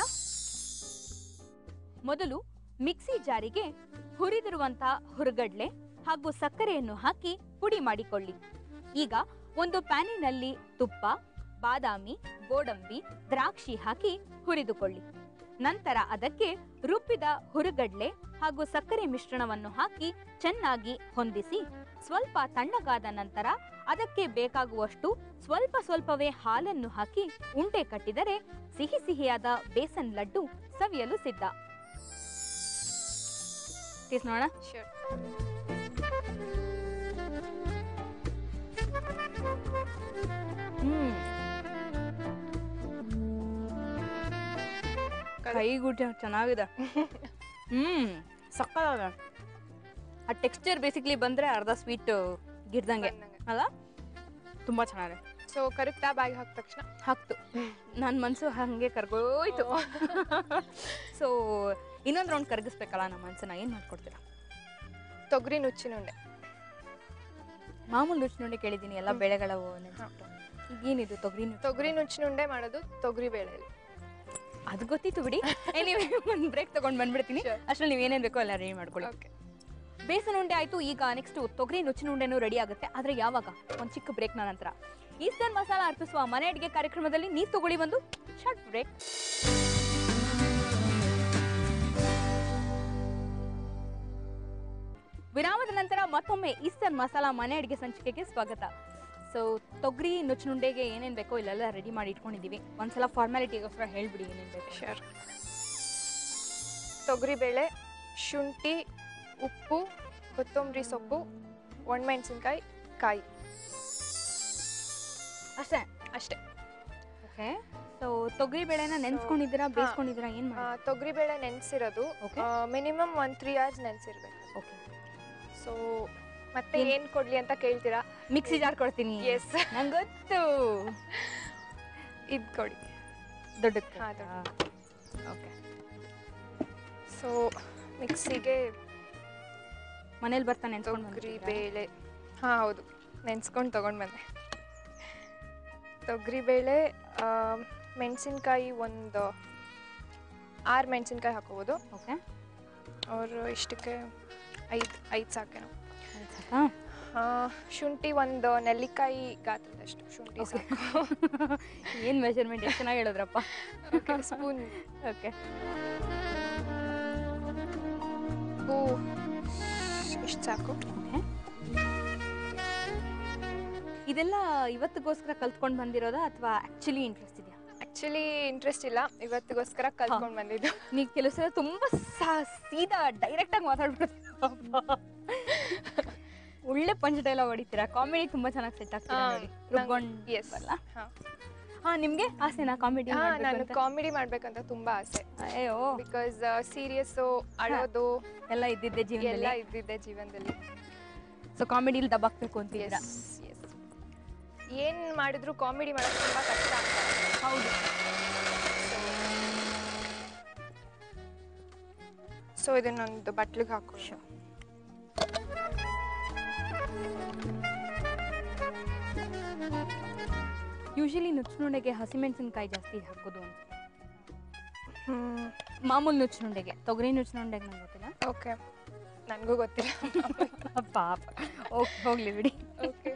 ಮೊದಲು ಮಿಕ್ಸಿ ಜಾರಿಗೆ ಹುರಿದಿರುವಂತಹ ಹುರುಗಡ್ಲೆ ಹಾಗೂ ಸಕ್ಕರೆಯನ್ನು ಹಾಕಿ ಪುಡಿ ಮಾಡಿಕೊಳ್ಳಿ ಈಗ ಒಂದು ಪ್ಯಾನಿನಲ್ಲಿ ತುಪ್ಪ ಬಾದಾಮಿ ಗೋಡಂಬಿ ದ್ರಾಕ್ಷಿ ಹಾಕಿ ಹುರಿದುಕೊಳ್ಳಿ ನಂತರ ಅದಕ್ಕೆ ರುಬ್ಬಿದ ಹುರುಗಡ್ಲೆ ಹಾಗೂ ಸಕ್ಕರೆ ಮಿಶ್ರಣವನ್ನು ಹಾಕಿ ಚೆನ್ನಾಗಿ ಹೊಂದಿಸಿ ಸ್ವಲ್ಪ ತಣ್ಣಗಾದ ನಂತರ ಅದಕ್ಕೆ ಬೇಕಾಗುವಷ್ಟು ಸ್ವಲ್ಪ ಸ್ವಲ್ಪವೇ ಹಾಲನ್ನು ಹಾಕಿ ಉಂಡೆ ಕಟ್ಟಿದರೆ ಸಿಹಿ ಸಿಹಿಯಾದ ಬೇಸನ್ ಲಡ್ಡು ಸವಿಯಲು ಸಿದ್ಧ ಟೇಸ್ಟ್ ನೋಡೋಣ ಶ್ಯೂರ್ ಹ್ಮ್ ಕೈಗುಟ ಚೆನ್ನಾಗಿದೆ ಹ್ಮ್ ಸಕ್ಕತ್ತಾಗಿದೆ ಆ ಟೆಕ್ಸ್ಚರ್ ಬೇಸಿಕ್ಲಿ ಬಂದ್ರೆ ಅರ್ಧ ಸ್ವೀಟ್ ಗಿಡ್ದಂಗೆ ಅಲ್ಲ ತುಂಬಾ ಚೆನ್ನಾಗಿದೆ ಸೊ ಕರುಗ್ತಾ ಬಾಯಿಗೆ ಹಾಕಿದ ತಕ್ಷಣ ಹಾಕ್ತು ನನ್ನ ಮನಸ್ಸು ಹಾಗೆ ಕರ್ಗೋಯ್ತು ಸೊ ಇನ್ನೊಂದು ರೌಂಡ್ ಕರಗಿಸ್ಬೇಕಲ್ಲ ನಮ್ಮ ಮನಸ್ಸನ್ನ ಏನು ಮಾಡ್ಕೊಡ್ತೀರಾ ತೊಗರಿ ನುಚ್ಚಿನ ಉಂಡೆ ಮಾಮೂಲು ರುಚಿ ನೋಡಿ ಕೇಳಿದ್ದೀನಿ ಎಲ್ಲ ಬೆಳೆಗಳವು ನೆನ್ಸ್ಬಿಟ್ಟು ಈಗೇನಿದು ತೊಗರಿ ನುಚ್ಚು? ತೊಗರಿ ನುಚ್ಚಿನ ಉಂಡೆ ಮಾಡೋದು ತೊಗರಿ ಬೇಳೆಲಿ ಅದು ಗೊತ್ತಿತ್ತು ಬಿಡಿ ನೀವು ಒಂದು ಬ್ರೇಕ್ ತಗೊಂಡು ಬಂದ್ಬಿಡ್ತೀನಿ Sure. ಅಷ್ಟ್ರಲ್ಲಿ ನೀವು ಏನೇನು ಬೇಕೋ ಎಲ್ಲ ರೆಡಿ ಮಾಡ್ಕೊಳ್ಳಿ ಓಕೆ ಬೇಸನ್ ಉಂಡೆ ಆಯ್ತು ಈಗ ನೆಕ್ಸ್ಟ್ ತೊಗರಿ ನುಚ್ಚಿನ ಉಂಡೆನೂ ರೆಡಿ ಆಗುತ್ತೆ ಆದ್ರೆ ಯಾವಾಗ ಒಂದು ಚಿಕ್ಕ ಬ್ರೇಕ್ನ ನಂತರ ಈಸ್ಟರ್ನ್ ಮಸಾಲ ಅರ್ಪಿಸುವ ಮನೆ ಅಡಿಗೆ ಕಾರ್ಯಕ್ರಮದಲ್ಲಿ ನೀವು ತಗೊಳ್ಳಿ ಒಂದು ಶಾರ್ಟ್ ಬ್ರೇಕ್ ವಿರಾಮದ ನಂತರ ಮತ್ತೊಮ್ಮೆ ಈಸ್ಟರ್ನ್ ಮಸಾಲ ಮನೆ ಅಡಿಗೆ ಸಂಚಿಕೆಗೆ ಸ್ವಾಗತ ಸೊ ತೊಗರಿ ನುಚ್ಚಿನುಂಡೆಗೆ ಏನೇನು ಬೇಕೋ ಇಲ್ಲೆಲ್ಲ ರೆಡಿ ಮಾಡಿ ಇಟ್ಕೊಂಡಿದ್ದೀವಿ ಒಂದ್ಸಲ ಫಾರ್ಮಾಲಿಟಿಗೋಸ್ಕರ ಹೇಳ್ಬಿಡಿ ಏನೇನು ಬೇಕು ಶೂರ್ ತೊಗರಿಬೇಳೆ ಶುಂಠಿ ಉಪ್ಪು ಕೊತ್ತಂಬರಿ ಸೊಪ್ಪು ಒಣಮೆಣಸಿನ್ಕಾಯಿ ಕಾಯಿ ಅಷ್ಟೇ ಅಷ್ಟೇ ಓಕೆ ಸೊ ತೊಗರಿ ಬೇಳೆನ ನೆನ್ಸ್ಕೊಂಡಿದ್ದೀರಾ ಬೇಯಿಸ್ಕೊಂಡಿದ್ದೀರಾ ಏನು ಮಾಡಿ ತೊಗರಿಬೇಳೆ ನೆನೆಸಿರೋದು Okay. ಮಿನಿಮಮ್ ಒಂದು ತ್ರೀ ಅವರ್ಸ್ ನೆನೆಸಿರ್ಬೇಕು ಓಕೆ ಸೊ ಮತ್ತೆ ಏನ್- ಏನು ಕೊಡ್ಲಿ ಅಂತ ಕೇಳ್ತೀರಾ ಮಿಕ್ಸಿ ಜಾರ್ ಕೊಡ್ತೀನಿ ಎಸ್ ನಂಗೆ ಗೊತ್ತು ಇದು ಕೊಡಿ ದೊಡ್ಡಕ್ಕೆ ಹಾ, ದೊಡ್ಡದು. ಓಕೆ ಸೊ ಮಿಕ್ಸಿಗೆ ಮನೇಲಿ ಬರ್ತಾ ನೆನ್ಸ್ಕೊಂಡು ತೊಗರಿ ಬೇಳೆ ಹಾಂ ಹೌದು ನೆನ್ಸ್ಕೊಂಡು ತೊಗೊಂಡು ಬಂದೆ ತೊಗರಿ ಬೇಳೆ ಮೆಣಸಿನ್ಕಾಯಿ ಒಂದು ಆರು ಮೆಣಸಿನ್ಕಾಯಿ ಹಾಕೋಬೋದು ಓಕೆ ಅವರು ಇಷ್ಟಕ್ಕೆ ಐದು ಐದು ಸಾಕೇನೋ ಹಾಂ ಆ, ಶುಂಠಿ ಒಂದು ನೆಲ್ಲಿಕಾಯಿ ಗಾತ್ರದಷ್ಟು ಶುಂಠಿ Okay. ಸಾಕು ಏನು ಮೆಜರ್ಮೆಂಟ್ ಎಷ್ಟು ಚೆನ್ನಾಗಿ ಹೇಳಿದ್ರಪ್ಪ ಸ್ಪೂನ್ ಓಕೆ ಉಪ್ಪು ಇಷ್ಟು ಸಾಕು ಓಕೆ ಇದೆಲ್ಲ ಇವತ್ತಿಗೋಸ್ಕರ ಕಲ್ತ್ಕೊಂಡು ಬಂದಿರೋದಾ ಅಥವಾ ಆ್ಯಕ್ಚುಲಿ ಇಂಟ್ರೆಸ್ಟ್ ಇದೆಯಾ ಆ್ಯಕ್ಚುಲಿ ಇಂಟ್ರೆಸ್ಟ್ ಇಲ್ಲ ಇವತ್ತಿಗೋಸ್ಕರ ಕಲ್ತ್ಕೊಂಡು ಬಂದಿದ್ದು ನೀವು ಕೆಲವು ಸಲ ತುಂಬ ಸಾ- ಸೀದಾ ಡೈರೆಕ್ಟಾಗಿ ಮಾತಾಡ್ಬಿಡ್ತೀರ ಒಳ್ಳೆ ಪಂಚ ಡೈಲಾಗ್ ಹೊಡಿತೀರಾ ಕಾಮಿಡಿ ತುಂಬಾ ಚೆನ್ನಾಗಿ ಸೆಟ್ ಆಗ್ತೀರಾ ಹಾ, ನೋಡಿ ನಂಗ್- ರುಬ್ಕೊಂಡ್ yes. ಅಲ್ಲ ಹಾಂ ಹಾ ನಿಮ್ಗೆ ಆಸೆನಾ ಕಾಮಿಡಿ ಹಾಂ ನಾನು ಕಾಮಿಡಿ ಮಾಡ್ಬೇಕಂತ ತುಂಬಾ ಆಸೆ ಅಯ್ಯೋ ಬಿಕಾಸ್ ಸೀರಿಯಸ್ಸು ಅಳೋದು ಎಲ್ಲ ಇದ್ದಿದ್ದೆ ಎಲ್ಲ ಜೀವನದಲ್ಲಿ ಇದ್ದಿದ್ದೆ ಜೀವನದಲ್ಲಿ ಸೊ ಕಾಮಿಡಿಲಿ ದಬ್ಬಾಕ್ಬೇಕು ಅಂತಿದ್ದೀರಾ ಎಸ್ ಎಸ್ ಏನು ಮಾಡಿದ್ರು ಕಾಮಿಡಿ ಮಾಡೋದು ತುಂಬ ಕಷ್ಟ ಅಂತ ಹೌದು ಸೊ ಇದನ್ನೊಂದು ಬಟ್ಲಿಗೆ ಹಾಕೋ ಯೂಶಲಿ ನುಚ್ಚುನುಂಡೆಗೆ ಹಸಿಮೆಣಸಿನಕಾಯಿ ಜಾಸ್ತಿ ಹಾಕೋದು ಅಂತ ಹ್ಞೂ ಮಾಮೂಲು ನುಚ್ಚುನುಂಡೆಗೆ ತೊಗರಿ ನುಚ್ಚುನುಂಡೆಗೆ ನಂಗೆ ಗೊತ್ತಿಲ್ಲ ಓಕೆ ನನಗೂ ಗೊತ್ತಿಲ್ಲ ಪಾಪ ಓಕೆ ಹೋಗ್ಲಿ ಬಿಡಿ ಓಕೆ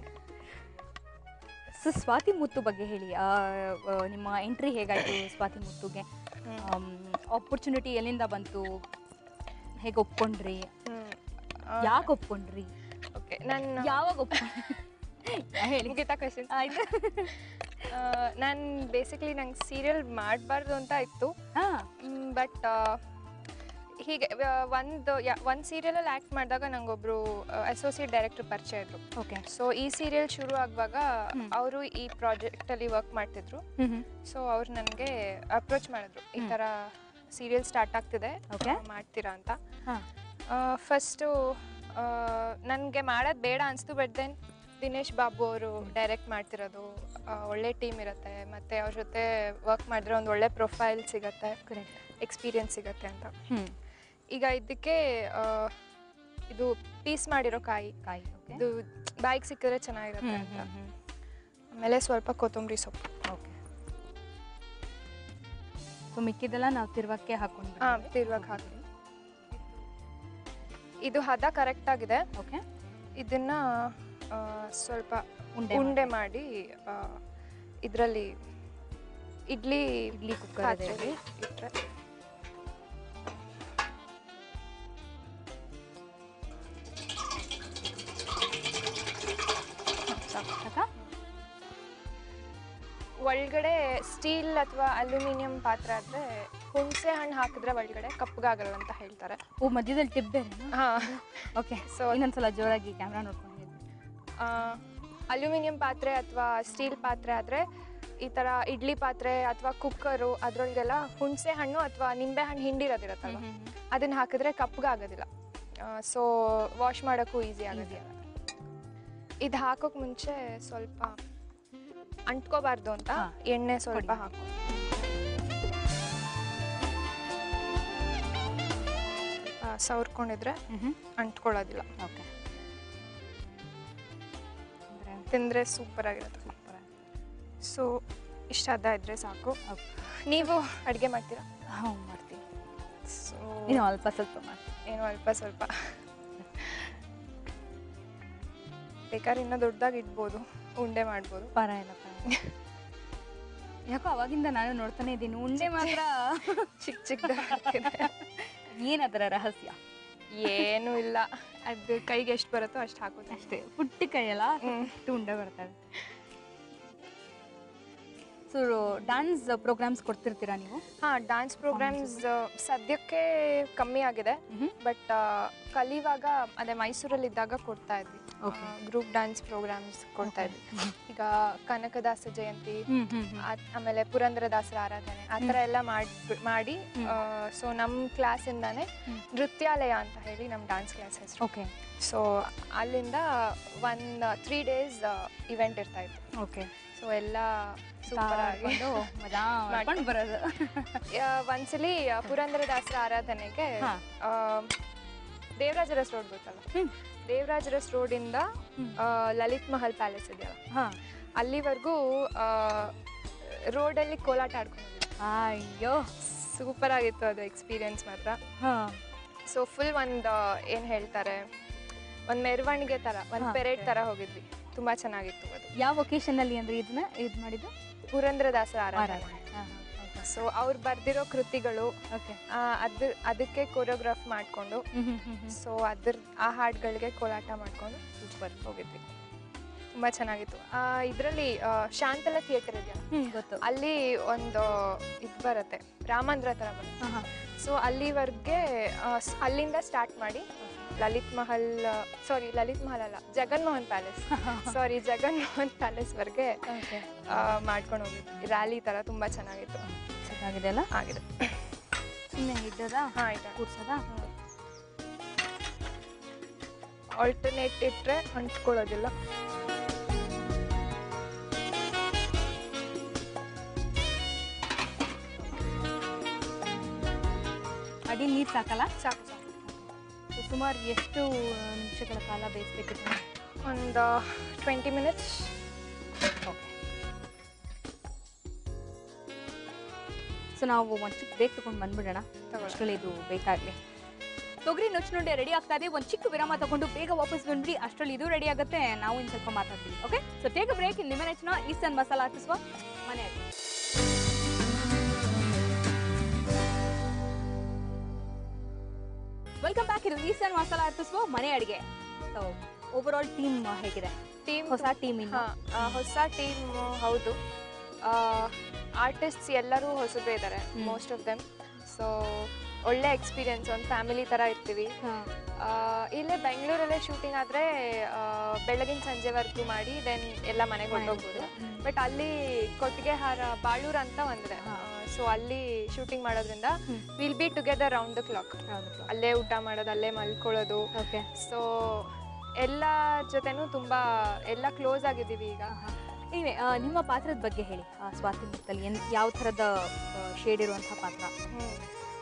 ಸೊ ಸ್ವಾತಿ ಮುತ್ತು ಬಗ್ಗೆ ಹೇಳಿ ಆ, ಆ, ನಿಮ್ಮ ಎಂಟ್ರಿ ಹೇಗಾಯ್ತು ಸ್ವಾತಿ ಮುತ್ತುಗೆ ಆಪರ್ಚುನಿಟಿ ಎಲ್ಲಿಂದ ಬಂತು ಹೇಗೆ ಒಪ್ಕೊಂಡ್ರಿ ಯಾಕೆ ಒಪ್ಕೊಂಡ್ರಿ ಓಕೆ ನಾನು ಯಾವಾಗ ಒಪ್ಕೊಂಡ್ರಿ ಹೇಳಿ ಮುಗಿತಾ ಕ್ವೆಶನ್ ಆಯ್ತು ನಾನು ಬೇಸಿಕ್ಲಿ ನಂಗೆ ಸೀರಿಯಲ್ ಮಾಡಬಾರ್ದು ಅಂತ ಇತ್ತು ಹಾ ಬಟ್ ಹೀಗೆ ಒಂದು ಒಂದು ಸೀರಿಯಲಲ್ಲಿ ಆ್ಯಕ್ಟ್ ಮಾಡಿದಾಗ ನಂಗೊಬ್ರು ಅಸೋಸಿಯೇಟ್ ಡೈರೆಕ್ಟರ್ ಪರಿಚಯ ಇದ್ರು ಓಕೆ ಸೊ ಈ ಸೀರಿಯಲ್ ಶುರು ಆಗುವಾಗ ಹ್ಮ್. ಅವರು ಈ ಪ್ರಾಜೆಕ್ಟಲ್ಲಿ ವರ್ಕ್ ಮಾಡ್ತಿದ್ರು ಹ್ಮ್ ಹ್ಮ್ ಸೊ ಅವ್ರು ನನಗೆ ಅಪ್ರೋಚ್ ಮಾಡಿದ್ರು ಈ ಹ್ಮ್. ಥರ ಸೀರಿಯಲ್ ಸ್ಟಾರ್ಟ್ ಆಗ್ತಿದೆ Okay. ಆ, ಮಾಡ್ತೀರಾ ಅಂತ ಹಾ ಫಸ್ಟು ನನಗೆ ಮಾಡೋದು ಬೇಡ ಅನಿಸ್ತು ಬಟ್ ದೆನ್ ದಿನೇಶ್ ಬಾಬು ಅವರು ಡೈರೆಕ್ಟ್ ಮಾಡ್ತಿರೋದು ಆ, ಒಳ್ಳೆ ಟೀಮ್ ಇರುತ್ತೆ ಮತ್ತು ಅವ್ರ ಜೊತೆ ವರ್ಕ್ ಮಾಡಿದ್ರೆ ಒಂದು ಒಳ್ಳೆ ಪ್ರೊಫೈಲ್ ಸಿಗುತ್ತೆ ಕರೆಕ್ಟ್ ಎಕ್ಸ್ಪೀರಿಯನ್ಸ್ ಸಿಗುತ್ತೆ ಅಂತ ಹ್ಞೂ ಈಗ ಇದಕ್ಕೆ ಆ, ಇದು ಪೀಸ್ ಮಾಡಿರೋ ಕಾಯಿ ಕಾಯಿ ಓಕೆ ಇದು ಬಾಯಿಗೆ ಸಿಕ್ಕಿದ್ರೆ ಚೆನ್ನಾಗಿರುತ್ತೆ ಅಂತ ಆಮೇಲೆ ಸ್ವಲ್ಪ ಕೊತ್ತಂಬರಿ ಸೊಪ್ಪು ಓಕೆ ಸೊ ಮಿಕ್ಕಿದೆಲ್ಲ ನಾವು ತಿರ್ವಕ್ಕೆ ಹಾಕೊಂಡು ಹಾಂ ತಿರುವಾಗ ಹಾಕಿ ಇದು ಹದ ಕರೆಕ್ಟ್ ಆಗಿದೆ ಓಕೆ ಇದನ್ನ ಆ, ಸ್ವಲ್ಪ ಉಂಡೆ ಉಂಡೆ ಮಾಡಿ ಇದರಲ್ಲಿ ಇಡ್ಲಿ ಇಡ್ಲಿ ಕುಕ್ಕರ್ ಪಾತ್ರೆಯಲ್ಲಿ ಇಟ್ಟರೆ ಸಾಕಾ ಒಳಗಡೆ ಸ್ಟೀಲ್ ಅಥವಾ ಅಲ್ಯೂಮಿನಿಯಂ ಪಾತ್ರೆ ಆದರೆ ಹುಣಸೆ ಹಣ್ಣು ಹಾಕಿದ್ರೆ ಒಳಗಡೆ ಕಪ್ಪಗಾಗಲ್ಲ ಅಂತ ಹೇಳ್ತಾರೆ ಓ ಮಧ್ಯದಲ್ಲಿ ಟಿಪ್ ಬೇರೆ ಹಾಂ ಓಕೆ ಸೊ So- ಇನ್ನೊಂದ್ಸಲ ಜೋರಾಗಿ ಕ್ಯಾಮ್ರಾ ನೋಡ್ಕೊಂಡು ಹೇಳಿ. ಅಲ್ಯೂಮಿನಿಯಂ ಪಾತ್ರೆ ಅಥವಾ ಸ್ಟೀಲ್ ಪಾತ್ರೆ ಆದರೆ ಈ ಥರ ಇಡ್ಲಿ ಪಾತ್ರೆ ಅಥವಾ ಕುಕ್ಕರು ಅದರೊಳಗೆಲ್ಲ ಹುಣಸೆ ಹಣ್ಣು ಅಥವಾ ನಿಂಬೆ ಹಣ್ಣು ಹಿಂಡಿರೋದಿರತ್ತಲ್ವ ಅದನ್ನು ಹಾಕಿದ್ರೆ ಕಪ್ಪಗಾಗೋದಿಲ್ಲ ಸೊ ವಾಶ್ ಮಾಡೋಕ್ಕೂ ಈಸಿ ಆಗುತ್ತೆ ಇದು ಹಾಕೋಕೆ ಮುಂಚೆ ಸ್ವಲ್ಪ ಅಂಟ್ಕೋಬಾರ್ದು ಅಂತ ಹಾ. ಎಣ್ಣೆ ಸ್ವಲ್ಪ ಕೊಡಿ. ಹಾಕೋ ಆ, ಸವರ್ಕೊಂಡಿದ್ರೆ ಹ್ಞೂ ಅಂಟ್ಕೊಳ್ಳೋದಿಲ್ಲ ಓಕೆ ಅಂದರೆ ತಿಂದರೆ ಸೂಪರ್ ಆಗಿರುತ್ತೆ ಸೊ ಇಷ್ಟ ಅದ ಇದ್ರೆ ಸಾಕು ಓಕೆ ನೀವು ಅಡುಗೆ ಮಾಡ್ತೀರಾ ಹ್ಞೂ ಮಾಡ್ತೀನಿ ಸೊ ಇನ್ನು ಅಲ್ಪ ಸ್ವಲ್ಪ ಮಾಡ್ತೀನಿ ಏನೋ ಅಲ್ಪ ಸ್ವಲ್ಪ ಬೇಕಾದ್ರೆ ಇನ್ನೂ ದೊಡ್ಡದಾಗಿ ಇಡ್ಬೋದು ಉಂಡೆ ಮಾಡ್ಬೋದು ಪರವಾಗಿಲ್ಲ ಪರವಾಗಿಲ್ಲ ಯಾಕೋ ಅವಾಗಿಂದ ನಾನು ನೋಡ್ತಾನೆ ಇದ್ದೀನಿ ಉಂಡೆ ಮಾತ್ರ ಚಿಕ್ಕ ಚಿಕ್ಕದಾಗ್ತಿದೆ ಏನದರ ರಹಸ್ಯ ಏನೂ ಇಲ್ಲ ಅದು ಕೈಗೆ ಎಷ್ಟು ಬರುತ್ತೋ ಅಷ್ಟು ಹಾಕೋದು ಅಷ್ಟೇ ಪುಟ್ಟ ಕೈಯಲ್ಲ ಹ್ಮ್. ಪುಟ್ಟ ಉಂಡೆ ಬರ್ತವೆ ಸೊ ಡ್ಯಾನ್ಸ್ ಪ್ರೋಗ್ರಾಮ್ಸ್ ಕೊಡ್ತಿರ್ತೀರಾ ನೀವು ಹಾಂ ಡ್ಯಾನ್ಸ್ ಪ್ರೋಗ್ರಾಮ್ಸ್ ಸದ್ಯಕ್ಕೆ ಕಮ್ಮಿ ಆಗಿದೆ ಮ್ಹೂ. ಬಟ್ ಕಲಿಯುವಾಗ ಅದೇ ಮೈಸೂರಲ್ಲಿ ಇದ್ದಾಗ ಕೊಡ್ತಾ ಇದ್ವಿ Okay. ಗ್ರೂಪ್ ಡ್ಯಾನ್ಸ್ ಪ್ರೋಗ್ರಾಮ್ಸ್ ಕೊಡ್ತಾ ಇದ್ವಿ ಈಗ ಕನಕದಾಸ ಜಯಂತಿ ಹ್ಮ್ ಹ್ಮ್ ಹ್ಮ್ ಆ- ಆಮೇಲೆ ಪುರಂದರದಾಸರ ಆರಾಧನೆ ಆ ಥರ ಎಲ್ಲ ಮಾಡಿ ಮಾಡಿ ಹ್ಮ್. ಸೊ ನಮ್ಮ ಕ್ಲಾಸಿಂದಾನೇ ಹ್ಮ್. ನೃತ್ಯಾಲಯ ಅಂತ ಹೇಳಿ ನಮ್ಮ ಡ್ಯಾನ್ಸ್ ಕ್ಲಾಸ್ ಹೆಸರು ಓಕೆ ಸೊ ಅಲ್ಲಿಂದ ಒನ್ ತ್ರೀ ಡೇಸ್ ಇವೆಂಟ್ ಇರ್ತಾ ಇತ್ತು ಓಕೆ ಸೊ ಎಲ್ಲ ಸೂಪರ್ ಆಗಿ ಮಜಾ ಮಾಡ್ಕೊಂಡು ಬರೋದು ಆ, ಒಂದ್ಸಲಿ ಆ, ಪುರಂದರದಾಸರ ಆರಾಧನೆಗೆ ಹಾ. ಆ, ದೇವರಾಜರಸ್ ರೋಡ್ ಗೊತ್ತಲ್ಲ ಹ್ಮ್. ದೇವರಾಜರಸ್ ರೋಡಿಂದ ಹ್ಮ್. ಆ, ಲಲಿತ್ ಮಹಲ್ ಪ್ಯಾಲೇಸ್ ಇದೆಯಲ್ಲ ಹಾ ಅಲ್ಲಿವರೆಗೂ ರೋಡಲ್ಲಿ ಕೋಲಾಟ ಆಡ್ಕೊಂಡಿದ್ವಿ ಅಯ್ಯೋ ಸೂಪರ್ ಆಗಿತ್ತು ಅದು ಎಕ್ಸ್ಪೀರಿಯನ್ಸ್ ಮಾತ್ರ ಹಾ ಸೊ ಫುಲ್ ಒಂದು ಏನು ಹೇಳ್ತಾರೆ ಒಂದು ಮೆರವಣಿಗೆ ಥರ ಒಂದು ಹಾ. ಪೆರೇಡ್ ಥರ ಹೋಗಿದ್ವಿ ತುಂಬ ಚೆನ್ನಾಗಿತ್ತು ಅದು ಯಾವ ಒಕೇಶನ್ ಅಲ್ಲಿ ಅಂದ್ರೆ ಇದನ್ನ ಇದು ಮಾಡಿದ್ದು ಪುರಂದ್ರದಾಸರ ಆರಾಧನೆ ಓಕೆ ಸೊ ಅವ್ರು ಬರ್ದಿರೋ ಕೃತಿಗಳು ಓಕೆ ಆ, ಅದ್ರ ಅದಕ್ಕೆ ಕೊರಿಯೋಗ್ರಾಫ್ ಮಾಡಿಕೊಂಡು ಸೊ ಅದ್ರ ಆ ಹಾಡುಗಳಿಗೆ ಕೋಲಾಟ ಮಾಡಿಕೊಂಡು ಸೂಪರ್ ಹೋಗಿದ್ವಿ ತುಂಬ ಚೆನ್ನಾಗಿತ್ತು ಇದರಲ್ಲಿ ಶಾಂತಲ ಥಿಯೇಟರ್ ಇದೆಯಲ್ಲ ಹ್ಮ್ ಗೊತ್ತು ಅಲ್ಲಿ ಒಂದು ಇದು ಬರುತ್ತೆ ರಾಮಂದ್ರ ಥರ ಬರುತ್ತೆ ಹಾ, ಹಾ. ಸೊ ಅಲ್ಲಿವರೆಗೆ ಆ, ಸ್- ಅಲ್ಲಿಂದ ಸ್ಟಾರ್ಟ್ ಮಾಡಿ ಲಲಿತ್ ಮಹಲ್ ಸಾರಿ ಲಲಿತ್ ಮಹಲ್ ಅಲ್ಲ ಜಗನ್ಮೋಹನ್ ಪ್ಯಾಲೇಸ್ ಸಾರಿ ಜಗನ್ಮೋಹನ್ ಪ್ಯಾಲೇಸ್ವರೆಗೆ ಓಕೆ ಮಾಡ್ಕೊಂಡು ಹೋಗಿದ್ವಿ ರ್ಯಾಲಿ ಥರ ತುಂಬ ಚೆನ್ನಾಗಿತ್ತು ಚೆನ್ನಾಗಿದೆ ಅಲ್ಲ ಆಗಿದೆ ಸುಮ್ಮನೆ ಇದ್ದದಾ ಹಾಂ ಆಯ್ತು ಕೂರ್ಸೋದಾ ಆಲ್ಟರ್ನೇಟ್ ಇಟ್ಟರೆ ಅಂಟ್ಕೊಳ್ಳೋದಿಲ್ಲ ಅಡಿ ನೀರು ಸಾಕಲ್ಲ ಸಾಕು ಸಾಕು ಸೊ ಸುಮಾರು ಎಷ್ಟು ನಿಮಿಷಗಳ ಕಾಲ ಬೇಯಿಸ್ಬೇಕಿತ್ತು ಒಂದು ಟ್ವೆಂಟಿ ಮಿನಿಟ್ಸ್ ಸೊ ನಾವು ಒಂದು ಚಿಕ್ಕ ಬೇಕ್ ತಗೊಂಡು ಬಂದ್ಬಿಡೋಣ ತಗೊಳ್ಳಿ. ಅಷ್ಟರಲ್ಲಿ ಇದು ಬೇಕಾಗಲಿ ತೊಗರಿ ನುಚ್ಚುನುಂಡೆ ರೆಡಿ ಆಗ್ತಾ ಇದೆ ಒಂದು ಚಿಕ್ಕ ವಿರಾಮ ತಗೊಂಡು ಬೇಗ ವಾಪಸ್ ಬಂದ್ಬಿಡಿ ಅಷ್ಟರಲ್ಲಿ ಇದು ರೆಡಿ ಆಗುತ್ತೆ ನಾವು ಇನ್ನು ಸ್ವಲ್ಪ ಮಾತಾಡ್ತೀವಿ ಓಕೆ ಸೊ ಟೇಕ್ ಬ್ರೇಕ್ ನಿಮ್ಮ ನೆಚ್ಚಿನ ಈಸ್ಟರ್ನ್ ಮಸಾಲ ಹಾಕಿಸುವ ಮನೆ ಅಡುಗೆ ವೆಲ್ಕಮ್ ಬ್ಯಾಕ್ ಇದು ಈಸ್ಟರ್ನ್ ಮಸಾಲ ಹಾಕಿಸುವ ಮನೆ ಅಡುಗೆ ಸೊ ಓವರ್ ಆಲ್ ಟೀಮ್ ಹೇಗಿದೆ ಟೀಮ್ ಹೊಸ ಟೀಮ್ ಇನ್ನು ಹಾಂ ಹೊಸ ಟೀಮ್ ಹೌದು ಆರ್ಟಿಸ್ಟ್ಸ್ ಎಲ್ಲರೂ ಹೊಸಬ್ರೇ ಇದ್ದಾರೆ ಹ್ಮ್. ಮೋಸ್ಟ್ ಆಫ್ ದೆಮ್ ಸೊ ಒಳ್ಳೆ ಎಕ್ಸ್ಪೀರಿಯನ್ಸ್ ಒಂದು ಫ್ಯಾಮಿಲಿ ಥರ ಇರ್ತೀವಿ ಹಾ. ಆ, ಇಲ್ಲೇ ಬೆಂಗಳೂರಲ್ಲೇ ಶೂಟಿಂಗ್ ಆದರೆ ಬೆಳಗಿನ ಸಂಜೆವರೆಗೂ ಮಾಡಿ ದೆನ್ ಎಲ್ಲ ಮನೆಗೆ ಹೊರಟೋಗ್ಬೋದು ಹ್ಮ್. ಬಟ್ ಅಲ್ಲಿ ಕೊಟ್ಟಿಗೆಹಾರ ಬಾಳೂರು ಅಂತ ಒಂದಿದೆ ಹಾ. ಸೊ ಅಲ್ಲಿ ಶೂಟಿಂಗ್ ಮಾಡೋದ್ರಿಂದ ಹ್ಮ್. Will be together round the clock ಹೌದು ಅಲ್ಲೇ ಊಟ ಮಾಡೋದು ಅಲ್ಲೇ ಮಲ್ಕೊಳ್ಳೋದು ಓಕೆ ಸೊ ಎಲ್ಲ ಜೊತೆನೂ ತುಂಬ ಎಲ್ಲ ಕ್ಲೋಸ್ ಆಗಿದ್ದೀವಿ ಈಗ ಇವೆ ನಿಮ್ಮ ಪಾತ್ರದ ಬಗ್ಗೆ ಹೇಳಿ ಆ, ಸ್ವಾತಿ ಮುತ್ತಲ್ಲಿ ಏನ್ ಯಾವ ಥರದ ಶೇಡ್ ಇರುವಂತಹ ಪಾತ್ರ ಹ್ಮ್.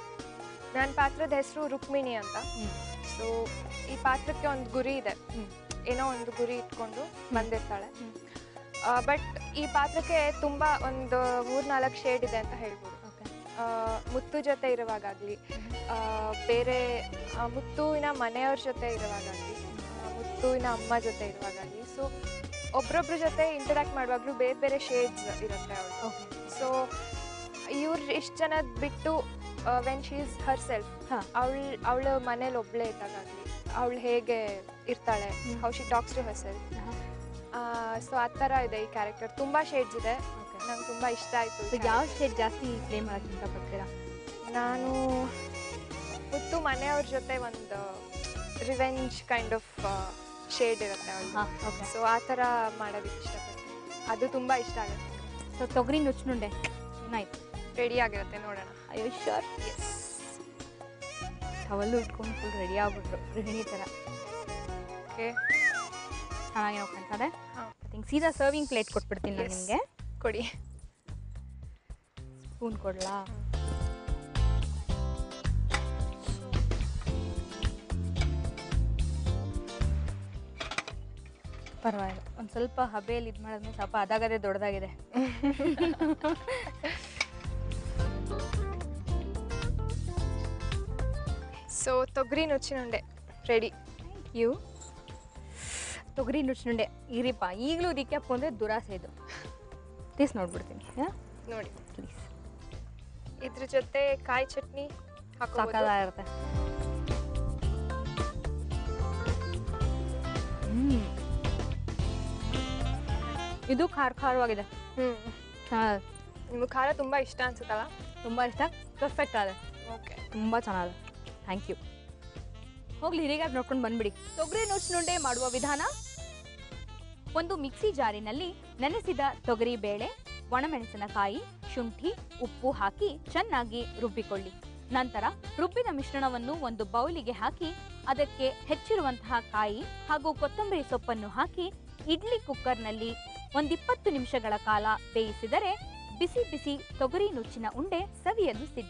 ನನ್ನ ಪಾತ್ರದ ಹೆಸರು ರುಕ್ಮಿಣಿ ಅಂತ ಹ್ಮ್. ಸೊ ಈ ಪಾತ್ರಕ್ಕೆ ಒಂದು ಗುರಿ ಇದೆ ಹ್ಮ್. ಏನೋ ಒಂದು ಗುರಿ ಇಟ್ಕೊಂಡು ಬಂದಿರ್ತಾಳೆ ಹ್ಮ್. ಬಟ್ ಈ ಪಾತ್ರಕ್ಕೆ ತುಂಬ ಒಂದು ಮೂರ್ನಾಲ್ಕು ಶೇಡ್ ಇದೆ ಅಂತ ಹೇಳ್ಬೋದು ಓಕೆ ಆ, ಮುತ್ತು ಜೊತೆ ಇರುವಾಗಲಿ ಬೇರೆ ಆ, ಮುತ್ತುವಿನ ಮನೆಯವ್ರ ಜೊತೆ ಇರುವಾಗಲಿ ಮುತ್ತುವಿನ ಅಮ್ಮ ಜೊತೆ ಇರುವಾಗಲಿ ಸೊ ಒಬ್ರೊಬ್ರ ಜೊತೆ ಇಂಟರಾಕ್ಟ್ ಮಾಡುವಾಗಲೂ ಬೇರೆ ಬೇರೆ ಶೇಡ್ಸ್ ಇರುತ್ತೆ ಅವಳು ಓಕೆ ಸೊ ಇವ್ರು ಇಷ್ಟು ಜನದ ಬಿಟ್ಟು when she is herself ಹಾ. ಅವಳು ಅವಳ ಮನೇಲಿ ಒಬ್ಳೇ ಇದ್ದಾಗಲಿ ಅವಳು ಹೇಗೆ ಇರ್ತಾಳೆ hmm. How she talks to herself so ಆ ಥರ ಇದೆ ಈ ಕ್ಯಾರೆಕ್ಟರ್ ತುಂಬ ಶೇಡ್ಸ್ ಇದೆ ಓಕೆ ನಂಗೆ ತುಂಬ ಇಷ್ಟ ಆಯಿತು ಸೊ ಯಾವ ಶೇಡ್ ಜಾಸ್ತಿ ಪ್ಲೇ ಮಾಡಕ್ಕೆ ಇಷ್ಟಪಡ್ತೀರಾ ನಾನು ಮುತ್ತು ಮನೆಯವ್ರ ಜೊತೆ ಒಂದು ರಿವೆಂಜ್ ಕೈಂಡ್ ಆಫ್ ಶೇಡ್ ಇರುತ್ತೆ ಅವಳು ಹಾಂ ಓಕೆ ಸೊ ಆ ಥರ ಮಾಡೋದಕ್ಕೆ ಇಷ್ಟಪಡ್ತೀನಿ ಅದು ತುಂಬ ಇಷ್ಟ ಆಗುತ್ತೆ ಸೊ ತೊಗರಿ ನುಚ್ಚುನುಂಡೆ ಏನಾಯ್ತು ರೆಡಿ ಆಗಿರುತ್ತೆ ನೋಡೋಣ ಅಯ್ಯೋ ಶೋರ್ ಅವಲ್ಲೂ ಇಟ್ಕೊಂಡು ಫುಲ್ ರೆಡಿ ಆಗ್ಬಿಟ್ರು ಗೃಹಿಣಿ ಥರ ಓಕೆ ಚೆನ್ನಾಗಿ ನಾವು ಕಾಣ್ತದೆ ಹಾಂ ಐ ಥಿಂಕ್ ಸೀದಾ ಸರ್ವಿಂಗ್ ಪ್ಲೇಟ್ ಕೊಟ್ಬಿಡ್ತೀನಿ ನಾನು Yes. ನಿಮಗೆ ಕೊಡಿ ಸ್ಪೂನ್ ಕೊಡ್ಲಾ ಪರವಾಗಿಲ್ಲ ಒಂದು ಸ್ವಲ್ಪ ಹಬೆಯಲ್ಲಿ ಇದು ಮಾಡಿದ್ಮೇಲೆ ಸ್ವಲ್ಪ ಅದಾಗದೇ ದೊಡ್ಡದಾಗಿದೆ ಸೊ ತೊಗರಿ ನುಚ್ಚಿನುಂಡೆ ರೆಡಿ ಥ್ಯಾಂಕ್ ಯು ತೊಗರಿ ನುಚ್ಚುನುಂಡೆ ಇರಿಪ್ಪ ಈಗಲೂ ರಿಕ್ಯಾಪ್ ಅಂದರೆ ದುರಾಸೆ ಇದು ಪ್ಲೀಸ್ ನೋಡ್ಬಿಡ್ತೀನಿ ಹಾಂ ನೋಡಿ ಪ್ಲೀಸ್ ಇದ್ರ ಜೊತೆ ಕಾಯಿ ಚಟ್ನಿ ಹಾಕೋಬೋದು ಸಾಕಾಗಿರುತ್ತೆ ಹ್ಮ್ ಇದು ಖಾರ ಖಾರವಾಗಿದೆ ಹ್ಞೂ ಚೆನ್ನಾಗಿದೆ ನಿಮ್ಗೆ ಖಾರ ತುಂಬ ಇಷ್ಟ ಅನ್ಸುತ್ತಲ್ಲ ತುಂಬ ಇಷ್ಟ ಪರ್ಫೆಕ್ಟ್ ಆಗಿದೆ ಓಕೆ ತುಂಬ ಚೆನ್ನಾಗಿದೆ ಥ್ಯಾಂಕ್ ಯು ಹೋಗ್ಲಿ ಹಿರಿಗಾರ್ ನೋಡ್ಕೊಂಡು ಬಂದ್ಬಿಡಿ ತೊಗರಿ ನುಚ್ಚುನುಂಡೆ ಮಾಡುವ ವಿಧಾನ ಒಂದು ಮಿಕ್ಸಿ ಜಾರಿನಲ್ಲಿ ನೆನೆಸಿದ ತೊಗರಿ ಬೇಳೆ ಒಣಮೆಣಸಿನಕಾಯಿ ಶುಂಠಿ ಉಪ್ಪು ಹಾಕಿ ಚೆನ್ನಾಗಿ ರುಬ್ಬಿಕೊಳ್ಳಿ ನಂತರ ರುಬ್ಬಿದ ಮಿಶ್ರಣವನ್ನು ಒಂದು ಬೌಲಿಗೆ ಹಾಕಿ ಅದಕ್ಕೆ ಹೆಚ್ಚಿರುವಂತಹ ಕಾಯಿ ಹಾಗೂ ಕೊತ್ತಂಬರಿ ಸೊಪ್ಪನ್ನು ಹಾಕಿ ಇಡ್ಲಿ ಕುಕ್ಕರ್ನಲ್ಲಿ ಒಂದಿಪ್ಪತ್ತು ನಿಮಿಷಗಳ ಕಾಲ ಬೇಯಿಸಿದರೆ ಬಿಸಿ ಬಿಸಿ ತೊಗರಿ ನುಚ್ಚಿನ ಉಂಡೆ ಸವಿಯಲು ಸಿದ್ಧ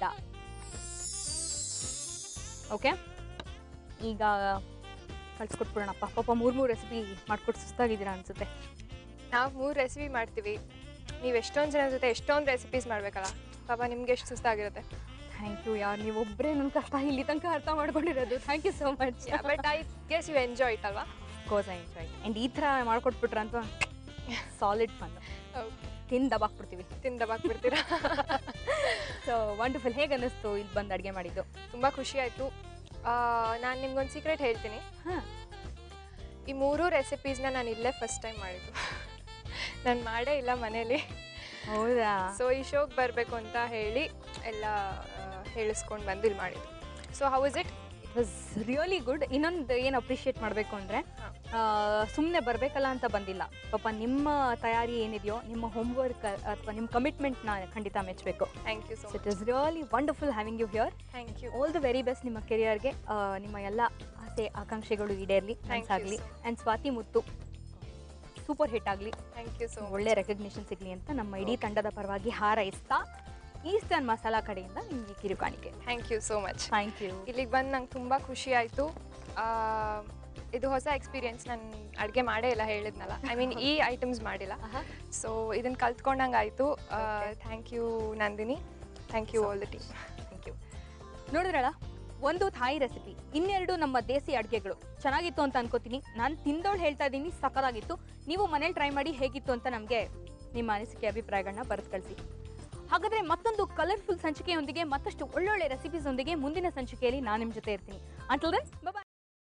ಓಕೆ ಈಗ ಕಳ್ಸ್ಕೊಟ್ಬಿಡೋಣಪ್ಪ ಪಾಪ ಮೂರು ಮೂರು ರೆಸಿಪಿ ಮಾಡ್ಕೊಟ್ಟು ಸುಸ್ತಾಗಿದ್ದೀರಾ ಅನ್ಸುತ್ತೆ ನಾವು ಮೂರು ರೆಸಿಪಿ ಮಾಡ್ತೀವಿ ನೀವು ಎಷ್ಟೊಂದು ಜನ ಜೊತೆ ಎಷ್ಟೊಂದು ರೆಸಿಪೀಸ್ ಮಾಡಬೇಕಲ್ಲ ಪಾಪ ನಿಮ್ಗೆ ಎಷ್ಟು ಸುಸ್ತಾಗಿರುತ್ತೆ ಥ್ಯಾಂಕ್ ಯು ಯಾರು ನೀವು ಒಬ್ಬರೇ ನನ್ನ ಕಷ್ಟ ಇಲ್ಲಿ ತನಕ ಅರ್ಥ ಮಾಡ್ಕೊಂಡಿರೋದು thank you so much but I guess you enjoy it ಅಲ್ವಾ ಕೋಸ್ ಐ ಎಂಜಾಯ್ ಆ್ಯಂಡ್ ಈ ಥರ ಮಾಡ್ಕೊಟ್ಬಿಟ್ರೆ ಅಂತ ಸಾಲಿಡ್ ಫನ್ ತಿಂದು ದಬಾಕ್ಬಿಡ್ತೀವಿ ತಿಂದ ಬಾಕ್ಬಿಡ್ತೀರಾ ಸೊ ವಂಡರ್ಫುಲ್ ಹೇಗೆ ಅನ್ನಿಸ್ತು ಇಲ್ಲಿ ಬಂದು ಅಡುಗೆ ಮಾಡಿದ್ದು ತುಂಬ ಖುಷಿ ಆಯಿತು ನಾನು ನಿಮ್ಗೊಂದು ಸೀಕ್ರೆಟ್ ಹೇಳ್ತೀನಿ ಹಾಂ ಈ ಮೂರು ರೆಸಿಪೀಸ್ನ ನಾನು ಇಲ್ಲೇ ಫಸ್ಟ್ ಟೈಮ್ ಮಾಡಿದ್ದು ನಾನು ಮಾಡೇ ಇಲ್ಲ ಮನೇಲಿ ಹೌದಾ ಸೊ ಈ ಶೋಗೆ ಬರಬೇಕು ಅಂತ ಹೇಳಿ ಎಲ್ಲ ಹೇಳಿಸ್ಕೊಂಡು ಬಂದು ಇಲ್ಲಿ ಮಾಡಿದ್ದು so how is it it was really good ಇನ್ನೊಂದು ಏನು ಅಪ್ರಿಷಿಯೇಟ್ ಮಾಡಬೇಕು ಅಂದರೆ ಸುಮ್ಮನೆ ಬರಬೇಕಲ್ಲ ಅಂತ ಬಂದಿಲ್ಲ ಪಾಪ ನಿಮ್ಮ ತಯಾರಿ ಏನಿದೆಯೋ ನಿಮ್ಮ ಹೋಮ್ವರ್ಕ್ ಅಥವಾ ನಿಮ್ಮ ಕಮಿಟ್ಮೆಂಟ್ನ ಖಂಡಿತ ಮೆಚ್ಚಬೇಕು thank you so so it is really wonderful having you here thank you all the very best ನಿಮ್ಮ ಕೆರಿಯರ್ಗೆ ನಿಮ್ಮ ಎಲ್ಲ ಆಸೆ ಆಕಾಂಕ್ಷೆಗಳು ಈಡೇರಲಿ Thank you ಆಗಲಿ so and Swathi Muthu super hit ಆಗಲಿ ಥ್ಯಾಂಕ್ ಯು ಸೊ ಒಳ್ಳೆ ರೆಕಗ್ನಿಷನ್ ಸಿಗಲಿ ಅಂತ ನಮ್ಮ ಇಡೀ ತಂಡದ ಪರವಾಗಿ ಹಾರೈಸ್ತಾ ಈಸ್ಟರ್ನ್ ಮಸಾಲಾ ಕಡೆಯಿಂದ ನಿಮಗೆ ಕಿರುಕಾಣಿಕೆ thank you so much thank you ಇಲ್ಲಿಗೆ ಬಂದು ನಂಗೆ ತುಂಬ ಖುಷಿ ಆಯಿತು ಇದು ಹೊಸ ಎಕ್ಸ್ಪೀರಿಯನ್ಸ್ ನಾನು ಅಡುಗೆ ಮಾಡೇ ಇಲ್ಲ ಹೇಳಿದ್ನಲ್ಲ ಐ ಮೀನ್ ಈ ಐಟಮ್ಸ್ ಮಾಡಿಲ್ಲ ಸೊ ಇದನ್ನು ಕಲ್ತ್ಕೊಂಡಂಗೆ ಆಯಿತು Okay. Thank you Nandini thank you all the team thank you ನೋಡಿದ್ರಲ್ಲ ಒಂದು ಥಾಯಿ ರೆಸಿಪಿ ಇನ್ನೆರಡು ನಮ್ಮ ದೇಸಿ ಅಡುಗೆಗಳು ಚೆನ್ನಾಗಿತ್ತು ಅಂತ ಅನ್ಕೋತೀನಿ ನಾನು ತಿಂದವಳು ಹೇಳ್ತಾ ಇದ್ದೀನಿ ಸಕ್ಕದಾಗಿತ್ತು ನೀವು ಮನೇಲಿ ಟ್ರೈ ಮಾಡಿ ಹೇಗಿತ್ತು ಅಂತ ನಮಗೆ ನಿಮ್ಮ ಅನಿಸಿಕೆ ಅಭಿಪ್ರಾಯಗಳನ್ನ ಬರೆದು ಕಳಿಸಿ ಹಾಗಾದ್ರೆ ಮತ್ತೊಂದು ಕಲರ್ಫುಲ್ ಸಂಚಿಕೆಯೊಂದಿಗೆ ಮತ್ತಷ್ಟು ಒಳ್ಳೊಳ್ಳೆ ರೆಸಿಪೀಸ್ ಒಂದಿಗೆ ಮುಂದಿನ ಸಂಚಿಕೆಯಲ್ಲಿ ನಾನು ನಿಮ್ಮ ಜೊತೆ ಇರ್ತೀನಿ ಅಂಟಲ್ ದೆನ್ ಬಾಯ್